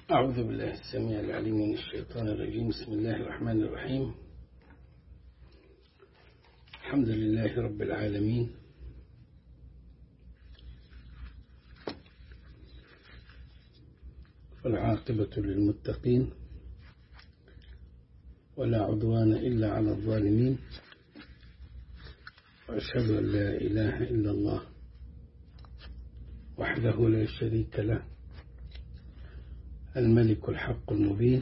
أعوذ بالله السميع العليم من الشيطان الرجيم بسم الله الرحمن الرحيم الحمد لله رب العالمين والعاقبة للمتقين ولا عدوان إلا على الظالمين وأشهد أن لا إله إلا الله وحده لا شريك له الملك الحق المبين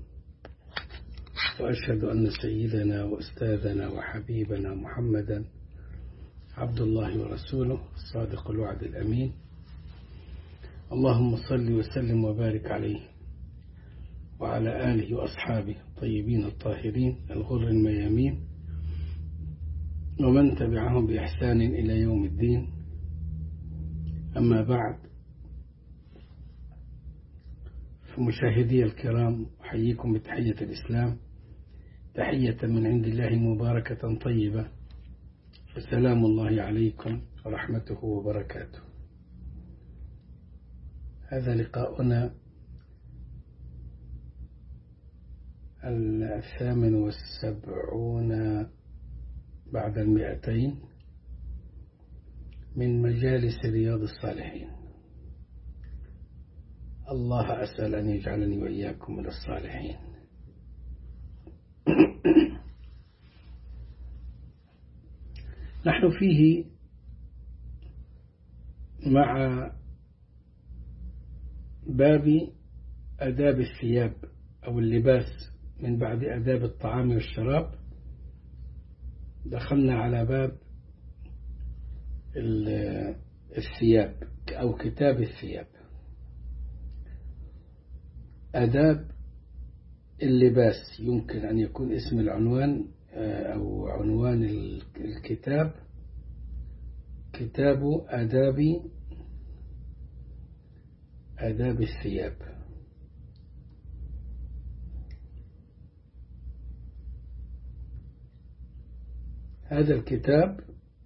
وأشهد أن سيدنا وأستاذنا وحبيبنا محمدا عبد الله ورسوله الصادق الوعد الأمين اللهم صل وسلم وبارك عليه وعلى آله وأصحابه الطيبين الطاهرين الغر الميامين ومن تبعهم بإحسان إلى يوم الدين أما بعد فمشاهدي الكرام أحييكم بتحية الإسلام تحية من عند الله مباركة طيبة فسلام الله عليكم ورحمته وبركاته هذا لقاؤنا الثامن والسبعون بعد المئتين من مجالس رياض الصالحين الله أسأل أن يجعلني وإياكم من الصالحين نحن فيه مع باب أداب الثياب أو اللباس من بعد أداب الطعام والشراب دخلنا على باب الثياب أو كتاب الثياب أداب اللباس يمكن أن يكون اسم العنوان أو عنوان الكتاب كتاب آداب آداب الثياب هذا الكتاب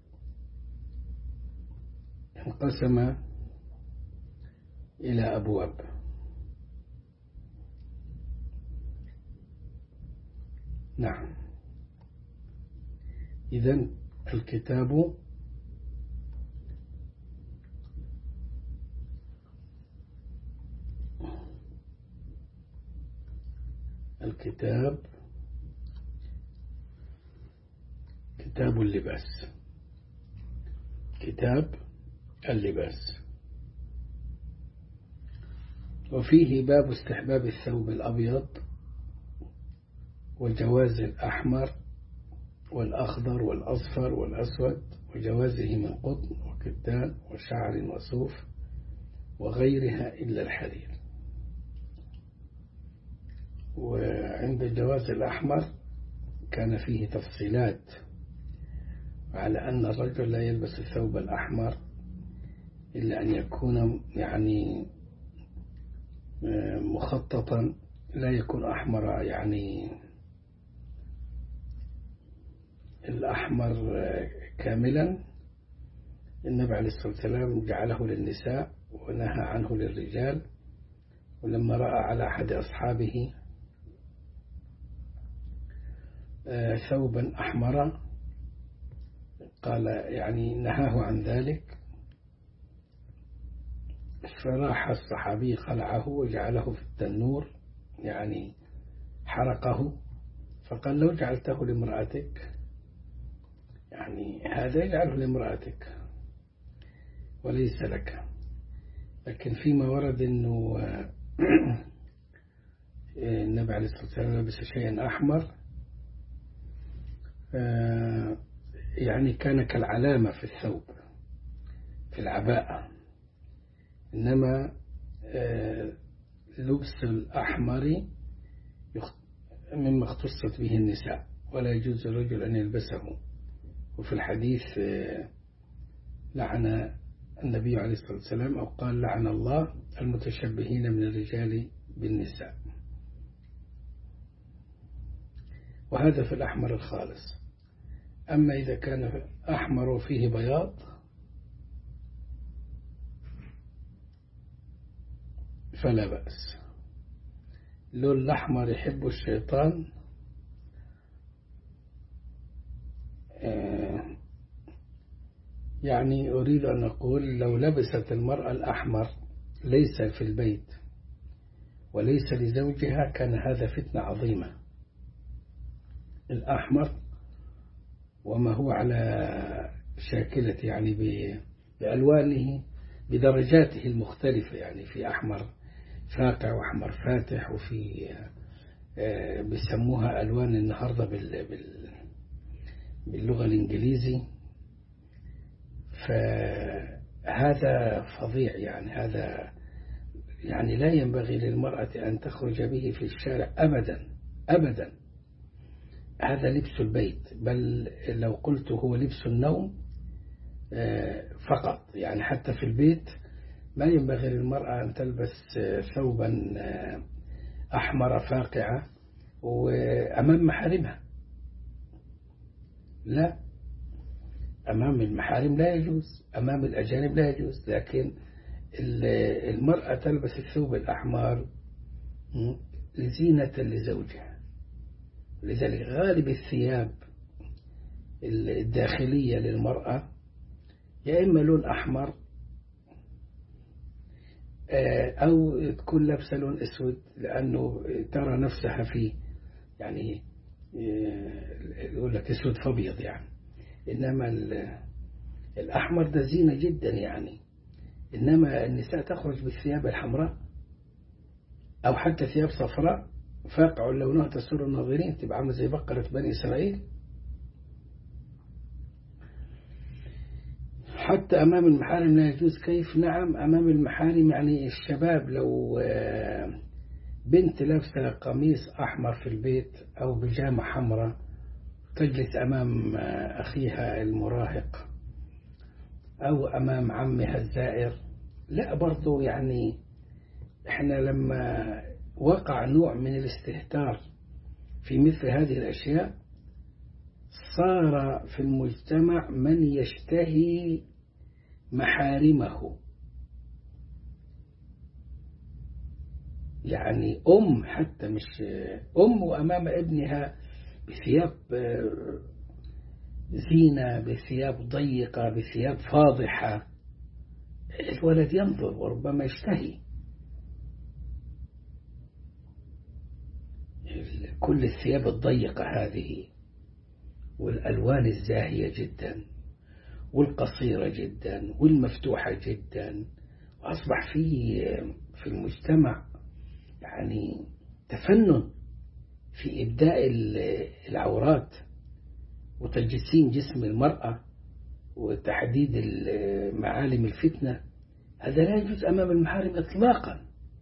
انقسم إلى أبواب نعم إذا الكتاب الكتاب كتاب اللباس كتاب اللباس وفيه باب استحباب الثوب الأبيض وجواز الأحمر والأخضر والأصفر والأسود وجوازه من قطن وكتان وشعر وصوف وغيرها إلا الحرير وعند جواز الأحمر كان فيه تفصيلات على أن الرجل لا يلبس الثوب الأحمر إلا أن يكون يعني مخططا لا يكون أحمر يعني الأحمر كاملا النبي عليه الصلاة والسلام جعله للنساء ونهى عنه للرجال ولما رأى على أحد أصحابه ثوبا أحمر قال يعني نهاه عن ذلك فراح الصحابي خلعه وجعله في التنور يعني حرقه فقال لو جعلته لامرأتك يعني هذا يجعله لامرأتك وليس لك لكن فيما ورد أنه النبي عليه الصلاة والسلام لبس شيئا أحمر يعني كان كالعلامة في الثوب في العباءة إنما لبس الأحمر مما اختصت به النساء ولا يجوز الرجل أن يلبسه وفي الحديث لعن النبي عليه الصلاة والسلام أو قال لعن الله المتشبهين من الرجال بالنساء وهذا في الأحمر الخالص أما إذا كان أحمر وفيه بياض فلا بأس اللون الأحمر يحب الشيطان يعني أريد أن أقول لو لبست المرأة الأحمر ليس في البيت وليس لزوجها كان هذا فتنة عظيمة الأحمر وما هو على شاكلة يعني بألوانه بدرجاته المختلفة يعني في أحمر فاقع وأحمر فاتح وفي بيسموها ألوان النهاردة باللغة الإنجليزي فهذا فظيع يعني هذا يعني لا ينبغي للمرأة أن تخرج به في الشارع أبدا أبدا هذا لبس البيت بل لو قلت هو لبس النوم فقط يعني حتى في البيت ما ينبغي للمرأة أن تلبس ثوبا أحمر فاقعة وأمام محارمها لا أمام المحارم لا يجوز أمام الأجانب لا يجوز لكن المرأة تلبس الثوب الأحمر زينة لزوجها لذلك غالب الثياب الداخلية للمرأة يا إما لون أحمر أو تكون لابسة لون أسود لأنه ترى نفسها فيه يعني يقول لك أسود فابيض يعني إنما الأحمر ده زينة جدا يعني إنما النساء تخرج بالثياب الحمراء أو حتى ثياب صفراء فاقع لونها تسر الناظرين تبقى عامله زي بقرة بني إسرائيل حتى أمام المحارم لا يجوز كيف نعم أمام المحارم يعني الشباب لو بنت لابسة قميص أحمر في البيت أو بيجامة حمراء تجلس أمام أخيها المراهق أو أمام عمها الزائر لا برضو يعني احنا لما وقع نوع من الاستهتار في مثل هذه الأشياء صار في المجتمع من يشتهي محارمه يعني أم حتى مش أم أمام ابنها بثياب زينة بثياب ضيقة بثياب فاضحة الولد ينظر وربما يشتهي كل الثياب الضيقة هذه والألوان الزاهية جدا والقصيرة جدا والمفتوحة جدا وأصبح في في المجتمع يعني تفنن في إبداء العورات وتجسيم جسم المرأة وتحديد معالم الفتنة هذا لا يجوز أمام المحارم إطلاقا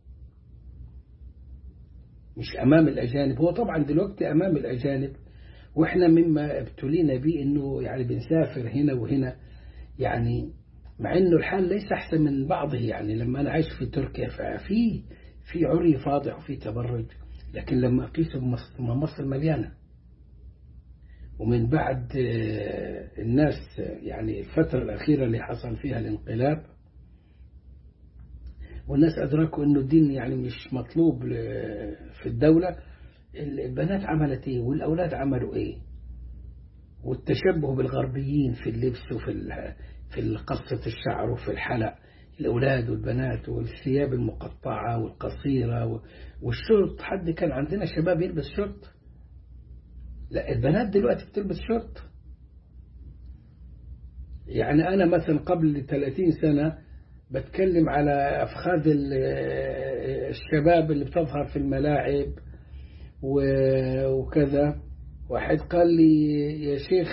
مش أمام الأجانب هو طبعا دلوقتي أمام الأجانب وإحنا مما ابتلينا به إنه يعني بنسافر هنا وهنا يعني مع إنه الحال ليس أحسن من بعضه يعني لما أنا عايش في تركيا ففي في عري فاضح وفي تبرج لكن لما أقيسه بمصر مصر مليانة ومن بعد الناس يعني الفترة الأخيرة اللي حصل فيها الانقلاب والناس أدركوا أنه الدين يعني مش مطلوب في الدولة البنات عملت إيه والأولاد عملوا إيه والتشبه بالغربيين في اللبس وفي في قصة الشعر وفي الحلق الأولاد والبنات والثياب المقطعة والقصيرة والشرط حد كان عندنا شباب يلبس شرط لا البنات دلوقتي بتلبس شرط يعني أنا مثلا قبل 30 سنة بتكلم على أفخاذ الشباب اللي بتظهر في الملاعب وكذا واحد قال لي يا شيخ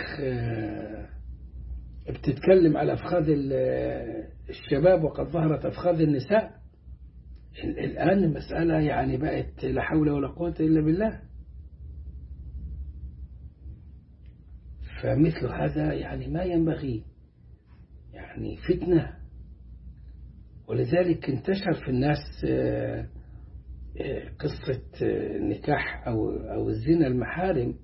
بتتكلم على أفخاذ الشباب وقد ظهرت أفخاذ النساء الآن المسألة يعني بقت لا حول ولا قوة إلا بالله فمثل هذا يعني ما ينبغي يعني فتنة ولذلك انتشر في الناس قصة نكاح أو أو الزنا المحارم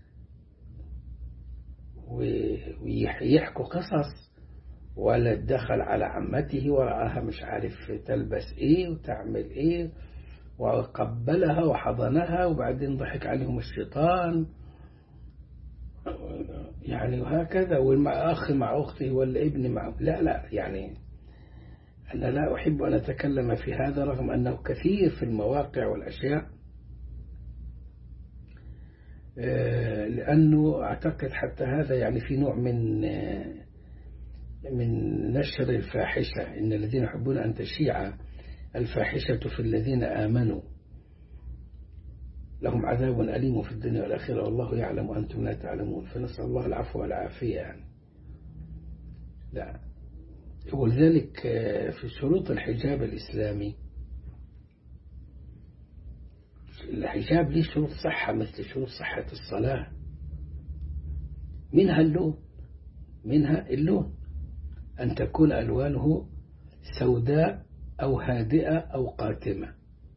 ويحكوا قصص ولد دخل على عمته ورآها مش عارف تلبس ايه وتعمل ايه وقبلها وحضنها وبعدين ضحك عليهم الشيطان يعني وهكذا والأخ مع أخته والابن مع لا لا يعني أنا لا أحب أن أتكلم في هذا رغم أنه كثير في المواقع والأشياء لأنه أعتقد حتى هذا يعني في نوع من من نشر الفاحشة إن الذين يحبون أن تشيع الفاحشة في الذين آمنوا لهم عذاب أليم في الدنيا والآخرة والله يعلم وأنتم لا تعلمون فنسأل الله العفو والعافية يعني لا ولذلك في شروط الحجاب الإسلامي الحجاب ليه شروط صحة مثل شروط صحة الصلاة منها اللون منها اللون أن تكون ألوانه سوداء أو هادئة أو قاتمة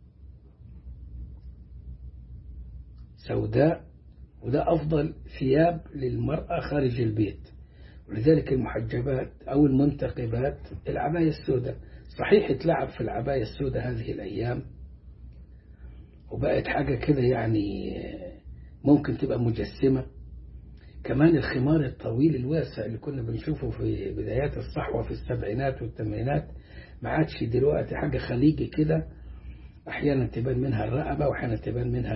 سوداء وده أفضل ثياب للمرأة خارج البيت ولذلك المحجبات أو المنتقبات العباية السوداء صحيح اتلعب في العباية السوداء هذه الأيام وبقت حاجة كده يعني ممكن تبقى مجسمة كمان الخمار الطويل الواسع اللي كنا بنشوفه في بدايات الصحوة في السبعينات والثمانينات ما عادش دلوقتي حاجة خليجي كده أحيانا تبان منها الرقبة وأحيانا تبان منها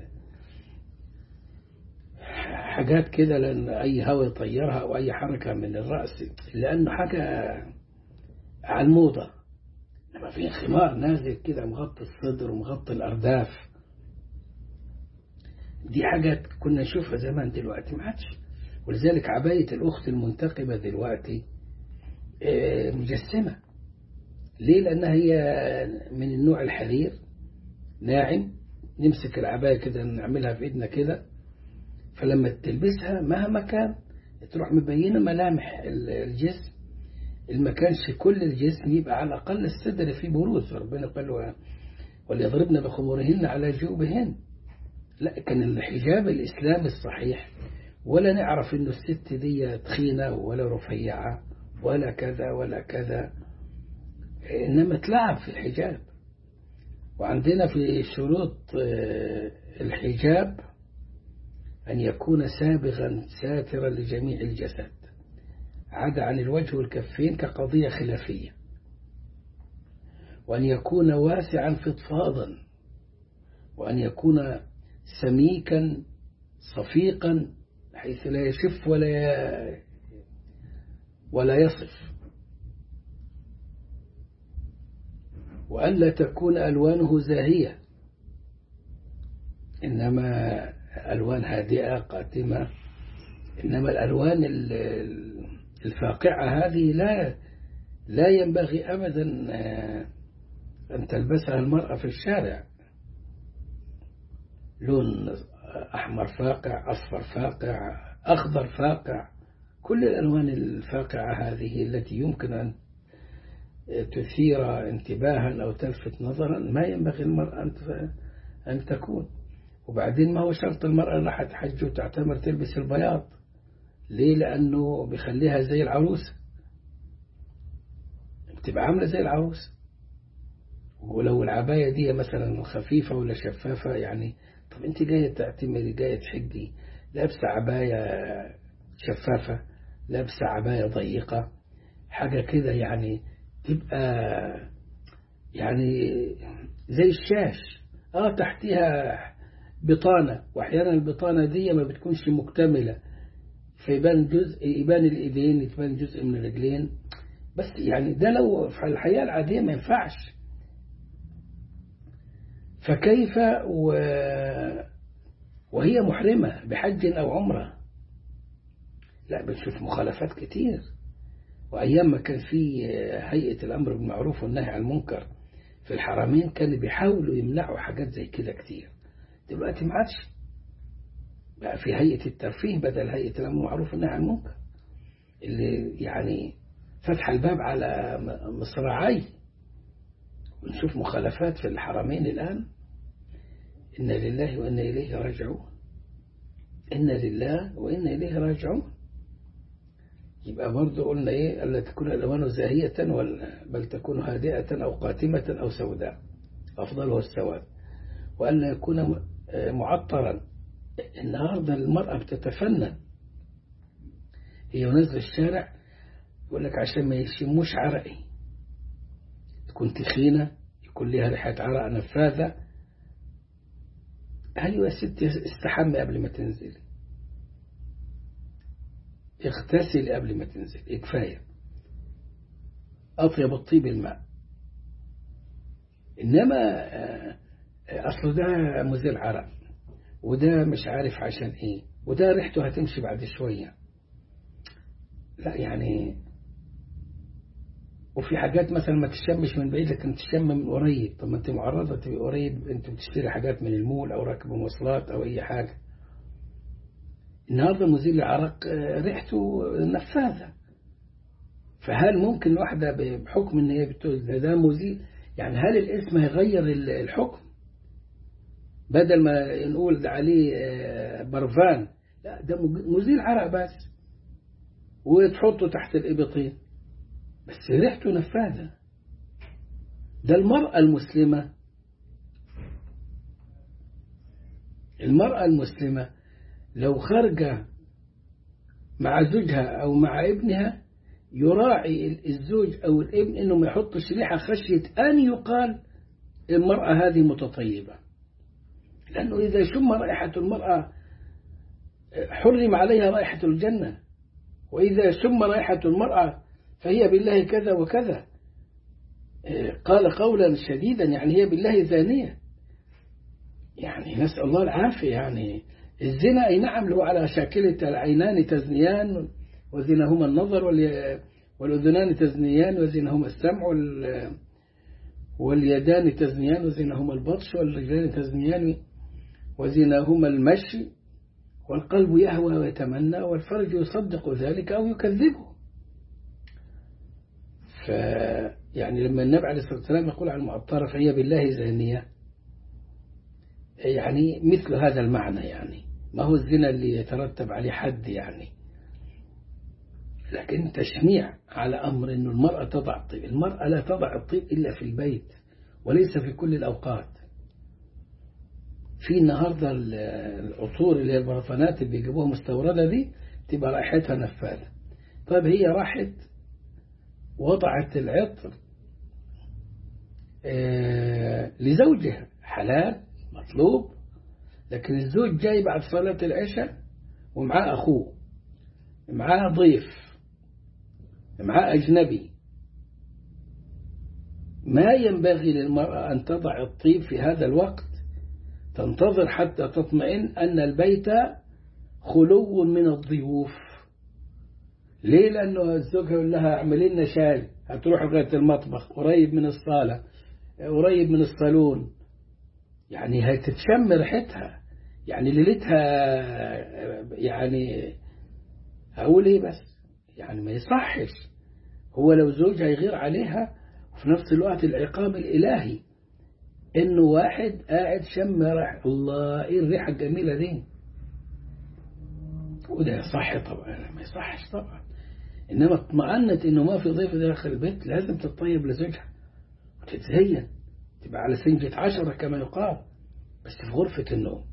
حاجات كده لأن أي هواء يطيرها أو أي حركة من الرأس لأنه حاجة على الموضة لما في خمار نازل كده مغطي الصدر ومغطي الأرداف دي حاجات كنا نشوفها زمان دلوقتي ما عادش ولذلك عباية الأخت المنتقبة دلوقتي مجسمة ليه لأنها هي من النوع الحرير ناعم نمسك العباية كده نعملها في إيدنا كده فلما تلبسها مهما كان تروح مبينة ملامح الجسم ما كانش كل الجسم يبقى على الأقل الصدر فيه بروز ربنا قال وليضربن بخمورهن على جيوبهن لا كان الحجاب الإسلامي الصحيح ولا نعرف إنه الست دي تخينة ولا رفيعة ولا كذا ولا كذا إنما تلعب في الحجاب وعندنا في شروط الحجاب أن يكون سابغا ساترا لجميع الجسد عدا عن الوجه والكفين كقضية خلافية وأن يكون واسعا فضفاضا وأن يكون سميكا صفيقا حيث لا يشف ولا ولا يصف وألا تكون ألوانه زاهية إنما ألوان هادئة قاتمة إنما الألوان الفاقعة هذه لا لا ينبغي أبدا أن تلبسها المرأة في الشارع لون أحمر فاقع أصفر فاقع أخضر فاقع كل الألوان الفاقعة هذه التي يمكن أن تثير انتباها أو تلفت نظرا ما ينبغي المرأة أن تكون وبعدين ما هو شرط المرأة راح تحج وتعتمر تلبس البياض ليه لأنه بيخليها زي العروس بتبقى عاملة زي العروس ولو العباية دي مثلا خفيفة ولا شفافة يعني طب انت جاية تعتمري جاية تحجي لابسة عباية شفافة لابسة عباية ضيقة حاجة كده يعني تبقى يعني زي الشاش اه تحتها بطانة واحيانا البطانة دي ما بتكونش مكتملة فيبان جزء يبان الايدين يبان جزء من الرجلين بس يعني ده لو في الحياة العادية ما ينفعش فكيف و... وهي محرمة بحج أو عمرة لا بنشوف مخالفات كتير وأيام ما كان في هيئة الأمر بالمعروف والنهي عن المنكر في الحرمين كانوا بيحاولوا يمنعوا حاجات زي كده كتير دلوقتي ما عادش بقى في هيئة الترفيه بدل هيئة الأمر بالمعروف والنهي عن المنكر اللي يعني فتح الباب على مصراعي ونشوف مخالفات في الحرمين الآن إن لله وإنا إليه راجعون إن لله وإنا إليه راجعون يبقى برضه قلنا إيه ألا تكون الألوان زاهية بل تكون هادئة أو قاتمة أو سوداء أفضلها السواد وألا يكون معطرا النهاردة المرأة بتتفنن هي ونزل الشارع يقول لك عشان ما يشموش عرقي تكون تخينة يكون لها ريحة عرق نفاذة أيوة يا ستي استحمي قبل ما تنزلي اغتسلي قبل ما تنزلي كفاية أطيب الطيب الماء إنما أصل ده مزيل عرق وده مش عارف عشان إيه وده ريحته هتمشي بعد شوية لا يعني وفي حاجات مثلا ما تشمش من بعيد لكن تشم من قريب طب ما انت معرضة تبقى قريب انت بتشتري حاجات من المول او راكب مواصلات او اي حاجة النهارده مزيل العرق ريحته نفاذة فهل ممكن واحدة بحكم ان هي بتقول ده, ده مزيل يعني هل الاسم هيغير الحكم بدل ما نقول عليه برفان لا ده مزيل عرق بس وتحطه تحت الإبطين بس ريحته نفاذة ده المرأة المسلمة المرأة المسلمة لو خارجة مع زوجها أو مع ابنها يراعي الزوج أو الابن أنه ما يحطش ريحة خشية أن يقال المرأة هذه متطيبة لأنه إذا شم رائحة المرأة حرم عليها رائحة الجنة وإذا شم رائحة المرأة فهي بالله كذا وكذا قال قولا شديدا يعني هي بالله زانية يعني نسأل الله العافية يعني الزنا أي نعم له على شاكلة العينان تزنيان وزنهما النظر والأذنان تزنيان وزنهما السمع واليدان تزنيان وزنهما البطش والرجلان تزنيان وزنهما المشي والقلب يهوى ويتمنى والفرج يصدق ذلك أو يكذبه فيعني لما النبي عليه الصلاة والسلام يقول عن المعطرة فهي بالله زانية يعني مثل هذا المعنى يعني ما هو الزنا اللي يترتب عليه حد يعني لكن تشنيع على أمر أن المرأة تضع الطيب المرأة لا تضع الطيب إلا في البيت وليس في كل الأوقات في النهاردة العطور اللي هي البرفانات اللي بيجيبوها مستوردة دي تبقى رائحتها نفاذة طيب هي راحت وضعت العطر آه لزوجها حلال مطلوب لكن الزوج جاي بعد صلاة العشاء ومعاه أخوه معاه ضيف معاه أجنبي ما ينبغي للمرأة أن تضع الطيب في هذا الوقت تنتظر حتى تطمئن أن البيت خلو من الضيوف ليه لأنه الزوج يقول لها اعملي لنا شاي هتروح لغاية المطبخ قريب من الصالة قريب من الصالون يعني هتتشم ريحتها يعني ليلتها يعني هقول ايه بس يعني ما يصحش هو لو زوجها يغير عليها وفي نفس الوقت العقاب الإلهي إنه واحد قاعد شم ريح الله إيه الريحة الجميلة دي وده يصح طبعا ما يصحش طبعا إنما اطمأنت إنه ما في ضيف داخل البيت لازم تتطيب لزوجها وتتزين تبقى على سنجة عشرة كما يقال بس في غرفة النوم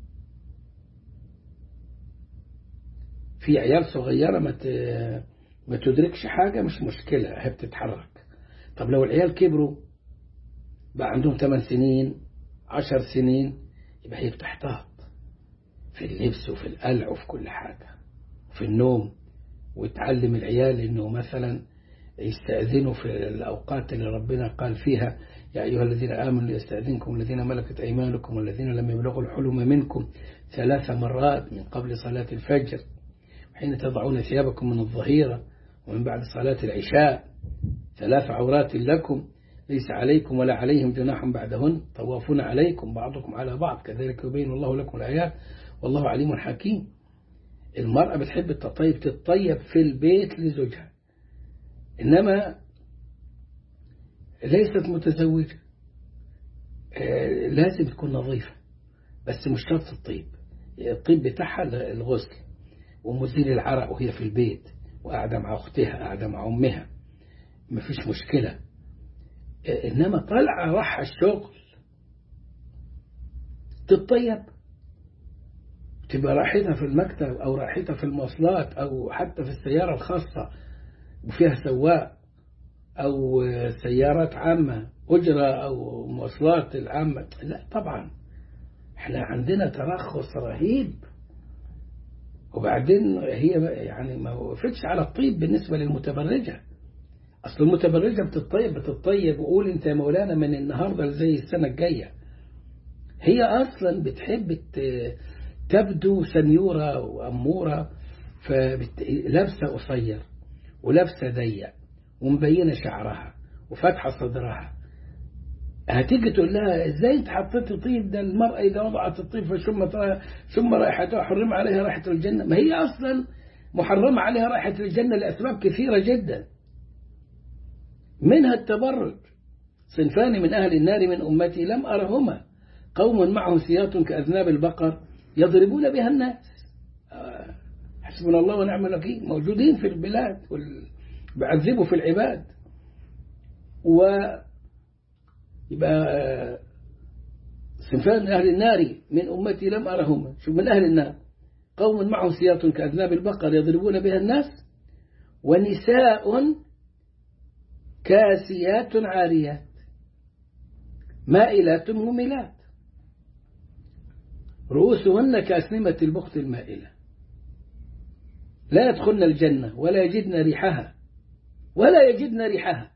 في عيال صغيرة ما ما تدركش حاجة مش مشكلة هي بتتحرك طب لو العيال كبروا بقى عندهم 8 سنين 10 سنين يبقى هي بتحتاط في اللبس وفي القلع وفي كل حاجة في النوم وتعلم العيال انه مثلا يستأذنوا في الأوقات اللي ربنا قال فيها يا أيها الذين آمنوا يستأذنكم الذين ملكت أيمانكم والذين لم يبلغوا الحلم منكم ثلاث مرات من قبل صلاة الفجر حين تضعون ثيابكم من الظهيرة ومن بعد صلاة العشاء ثلاث عورات لكم ليس عليكم ولا عليهم جناح بعدهن طوافون عليكم بعضكم على بعض كذلك يبين الله لكم الآيات والله عليم حكيم المرأة بتحب التطيب تتطيب في البيت لزوجها إنما ليست متزوجة لازم تكون نظيفة بس مش شرط الطيب الطيب بتاعها الغسل ومزيل العرق وهي في البيت وقاعدة مع أختها قاعدة مع أمها مفيش مشكلة إنما طلع راح الشغل تتطيب تبقى راحتها في المكتب أو راحتها في المواصلات أو حتى في السيارة الخاصة وفيها سواق أو سيارات عامة أجرة أو مواصلات العامة لا طبعا احنا عندنا ترخص رهيب وبعدين هي يعني ما وقفتش على الطيب بالنسبة للمتبرجة أصل المتبرجة بتطيب بتطيب وقول أنت يا مولانا من النهاردة زي السنة الجاية هي أصلا بتحب تبدو سنيورة وأمورة فلابسة قصير ولابسة ضيق ومبينة شعرها وفاتحة صدرها هتيجي تقول لها ازاي انت حطيت طيب ده المرأة إذا وضعت الطيب ثم ثم رائحتها حرم عليها رائحة الجنة ما هي أصلا محرمة عليها رائحة الجنة لأسباب كثيرة جدا منها التبرج صنفان من أهل النار من أمتي لم أرهما قوم معهم سياط كأذناب البقر يضربون بها الناس حسبنا الله ونعم الوكيل موجودين في البلاد بيعذبوا في العباد و يبقى صنفان من أهل النار من أمتي لم أرهما شوف من أهل النار قوم معهم سياط كأذناب البقر يضربون بها الناس ونساء كاسيات عاريات مائلات مميلات رؤوسهن كأسنمة البخت المائلة لا يدخلن الجنة ولا يجدن ريحها ولا يجدن ريحها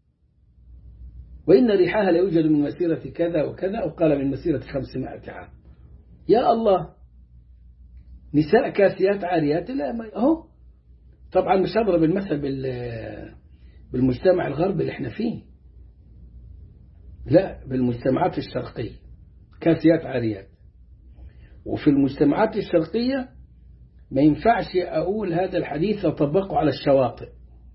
وإن ريحها لا يوجد من مسيرة كذا وكذا أو قال من مسيرة خمسمائة عام يا الله نساء كاسيات عاريات لا ما أهو طبعا مش هضرب المثل بالمجتمع الغربي اللي احنا فيه لا بالمجتمعات الشرقية كاسيات عاريات وفي المجتمعات الشرقية ما ينفعش أقول هذا الحديث أطبقه على الشواطئ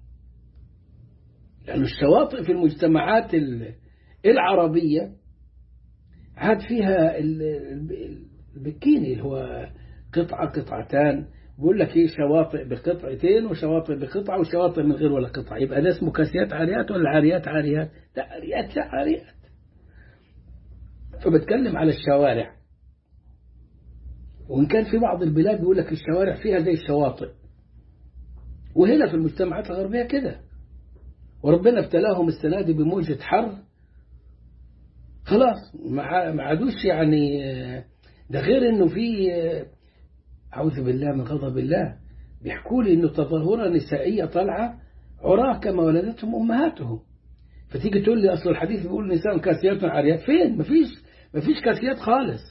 لأن الشواطئ في المجتمعات العربية عاد فيها البكيني اللي هو قطعة قطعتان بيقول لك ايه شواطئ بقطعتين وشواطئ بقطعة وشواطئ من غير ولا قطعة يبقى ده اسمه كاسيات عاريات ولا عاريات عاريات لا عاريات لا عاريات فبتكلم على الشوارع وإن كان في بعض البلاد بيقول لك الشوارع فيها زي الشواطئ وهنا في المجتمعات الغربية كده وربنا ابتلاهم السنة دي بموجة حر خلاص ما عادوش يعني ده غير انه في أعوذ بالله من غضب الله بيحكوا لي انه تظاهرة نسائية طالعة عراة كما ولدتهم أمهاتهم فتيجي تقول لي أصل الحديث بيقول نساء كاسيات عاريات فين مفيش مفيش كاسيات خالص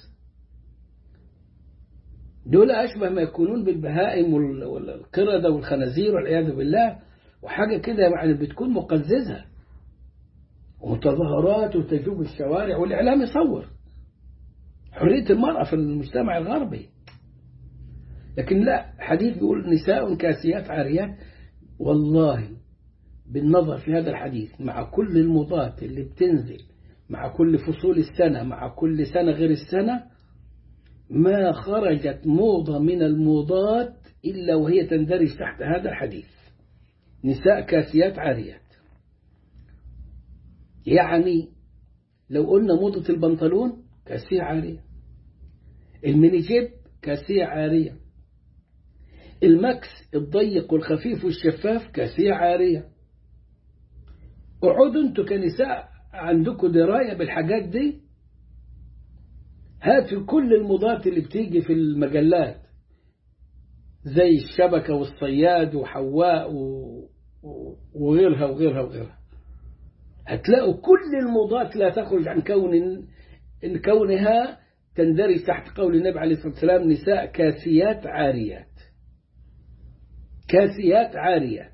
دول أشبه ما يكونون بالبهائم والقردة والخنازير والعياذ بالله وحاجة كده يعني بتكون مقززة ومتظاهرات وتجوب الشوارع والإعلام يصور حرية المرأة في المجتمع الغربي لكن لا حديث بيقول نساء كاسيات عاريات والله بالنظر في هذا الحديث مع كل الموضات اللي بتنزل مع كل فصول السنة مع كل سنة غير السنة ما خرجت موضة من الموضات إلا وهي تندرج تحت هذا الحديث نساء كاسيات عاريات يعني لو قلنا موضة البنطلون كاسية عارية المينيجيب كاسية عارية المكس الضيق والخفيف والشفاف كاسية عارية اقعدوا انتوا كنساء عندكم دراية بالحاجات دي هاتوا كل المضات اللي بتيجي في المجلات زي الشبكة والصياد وحواء وغيرها وغيرها وغيرها هتلاقوا كل المضات لا تخرج عن كون إن كونها تندرج تحت قول النبي عليه الصلاة والسلام نساء كاسيات عاريات كاسيات عاريات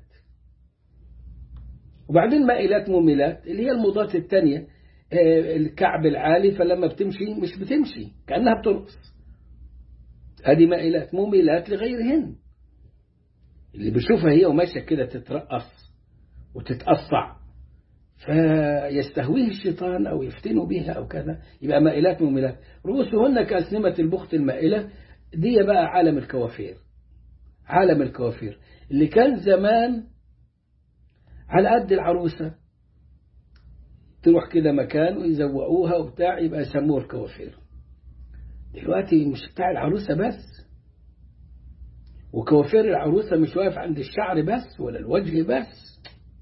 وبعدين مائلات مميلات اللي هي المضات الثانية الكعب العالي فلما بتمشي مش بتمشي كأنها بترقص هذه مائلات مميلات لغيرهن اللي بيشوفها هي وماشية كده تترقص وتتقصع فيستهويه الشيطان أو يفتنوا بها أو كذا يبقى مائلات مميلات رؤوسهن كأسنمة البخت المائلة دي بقى عالم الكوافير عالم الكوافير اللي كان زمان على قد العروسة تروح كده مكان ويزوقوها وبتاع يبقى يسموه الكوافير دلوقتي مش بتاع العروسة بس وكوافير العروسة مش واقف عند الشعر بس ولا الوجه بس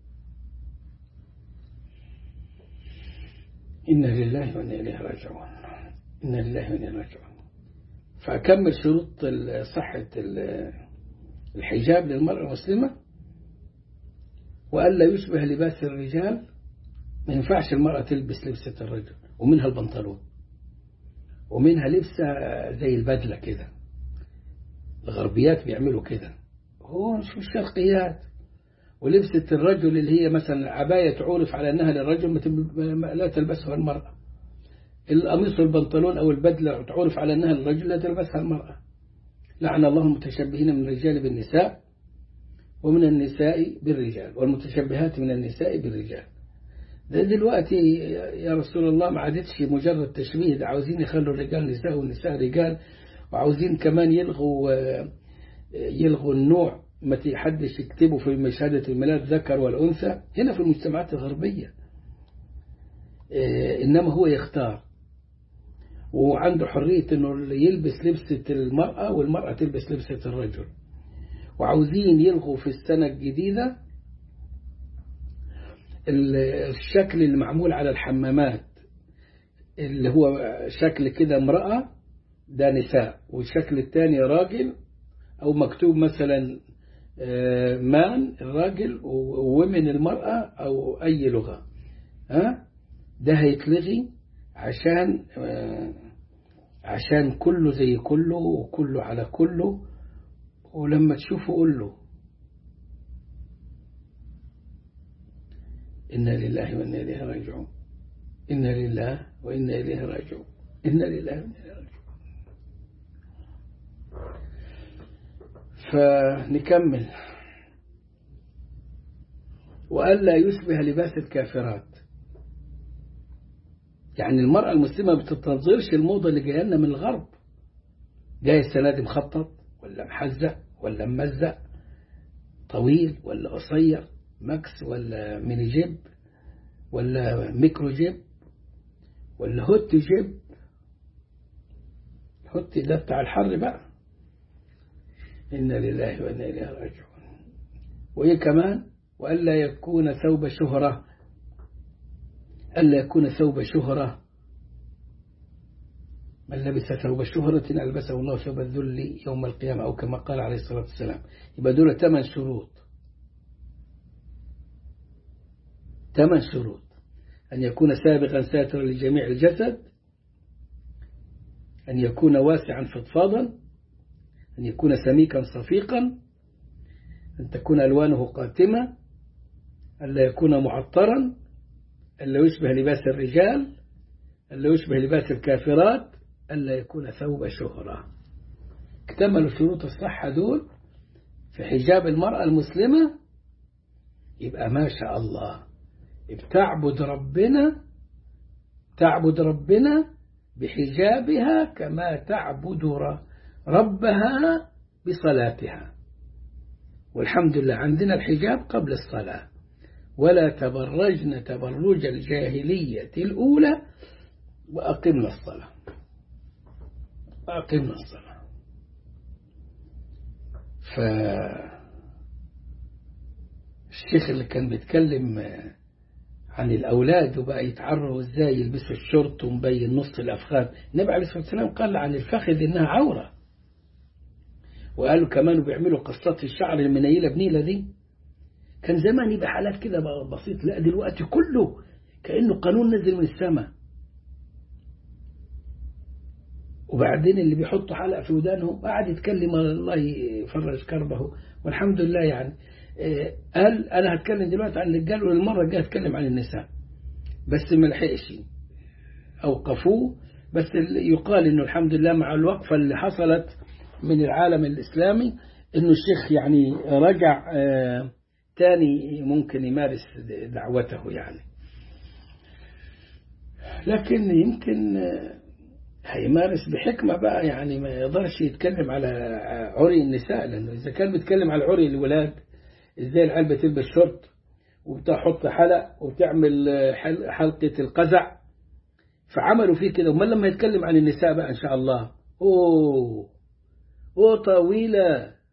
إنا لله وإنا إليه راجعون إنا لله وإنا إليه راجعون فأكمل شروط صحة الحجاب للمرأة المسلمة وألا يشبه لباس الرجال ما ينفعش المرأة تلبس لبسة الرجل ومنها البنطلون ومنها لبسة زي البدلة كده الغربيات بيعملوا كده هو مش مش شرقيات ولبسة الرجل اللي هي مثلا عباية تعرف على أنها للرجل لا تلبسها المرأة القميص والبنطلون أو البدلة تعرف على أنها للرجل لا تلبسها المرأة لعن الله المتشبهين من الرجال بالنساء ومن النساء بالرجال والمتشبهات من النساء بالرجال ده دلوقتي يا رسول الله ما عادتش مجرد تشبيه ده عاوزين يخلوا الرجال نساء والنساء رجال وعاوزين كمان يلغوا يلغوا النوع ما حدش يكتبه في شهادة الميلاد ذكر والأنثى هنا في المجتمعات الغربية إنما هو يختار وعنده حرية إنه يلبس لبسة المرأة والمرأة تلبس لبسة الرجل وعاوزين يلغوا في السنة الجديدة الشكل اللي معمول على الحمامات اللي هو شكل كده امرأة ده نساء والشكل الثاني راجل أو مكتوب مثلا مان الراجل وومن المرأة أو أي لغة ها ده هيتلغي عشان عشان كله زي كله وكله على كله ولما تشوفه قول له إنا لله وإنا إليه راجعون إنا لله وإنا إليه راجعون إنا لله وإنا إليه راجعون فنكمل وألا يشبه لباس الكافرات يعني المرأة المسلمة ما بتنتظرش الموضة اللي جايه لنا من الغرب جاي السنة دي مخطط ولا محزق ولا ممزق طويل ولا قصير ماكس ولا ميني جيب ولا ميكرو جيب ولا هوت جيب هوت ده بتاع الحر بقى إنا لله وإنا إليه راجعون وإيه كمان وألا يكون ثوب شهرة ألا يكون ثوب شهرة من لبس ثوب شهرة ألبسه الله ثوب الذل يوم القيامة أو كما قال عليه الصلاة والسلام يبقى دول ثمان شروط ثمان شروط أن يكون سابقا ساترا لجميع الجسد أن يكون واسعا فضفاضا أن يكون سميكا صفيقا أن تكون ألوانه قاتمة ألا يكون معطرا ألا يشبه لباس الرجال ألا يشبه لباس الكافرات ألا يكون ثوب شهرة اكتملوا شروط الصحة دول في حجاب المرأة المسلمة يبقى ما شاء الله بتعبد ربنا تعبد ربنا بحجابها كما تعبد ربها بصلاتها والحمد لله عندنا الحجاب قبل الصلاة ولا تبرجن تبرج الجاهلية الأولى وأقمنا الصلاة وأقمنا الصلاة ف الشيخ اللي كان بيتكلم عن الأولاد وبقى يتعروا ازاي يلبسوا الشورت ومبين نص الأفخاذ النبي عليه الصلاة والسلام قال عن الفخذ إنها عورة وقالوا كمان بيعملوا قصات الشعر المنيلة بنيلة دي كان زمان يبقى حالات كده بسيط لا دلوقتي كله كأنه قانون نزل من السماء وبعدين اللي بيحطوا حلقة في ودانه قاعد يتكلم الله يفرج كربه والحمد لله يعني قال أنا هتكلم دلوقتي عن الرجال والمرة الجاية هتكلم عن النساء بس ما لحقش أوقفوه بس يقال إنه الحمد لله مع الوقفة اللي حصلت من العالم الإسلامي إنه الشيخ يعني رجع تاني ممكن يمارس دعوته يعني لكن يمكن هيمارس بحكمة بقى يعني ما يقدرش يتكلم على عري النساء لأنه إذا كان بيتكلم على عري الولاد إزاي العيال بتلبس شورت وبتحط حلق وبتعمل حلقة القزع فعملوا فيه كده وما لما يتكلم عن النساء بقى إن شاء الله أوه وطويلة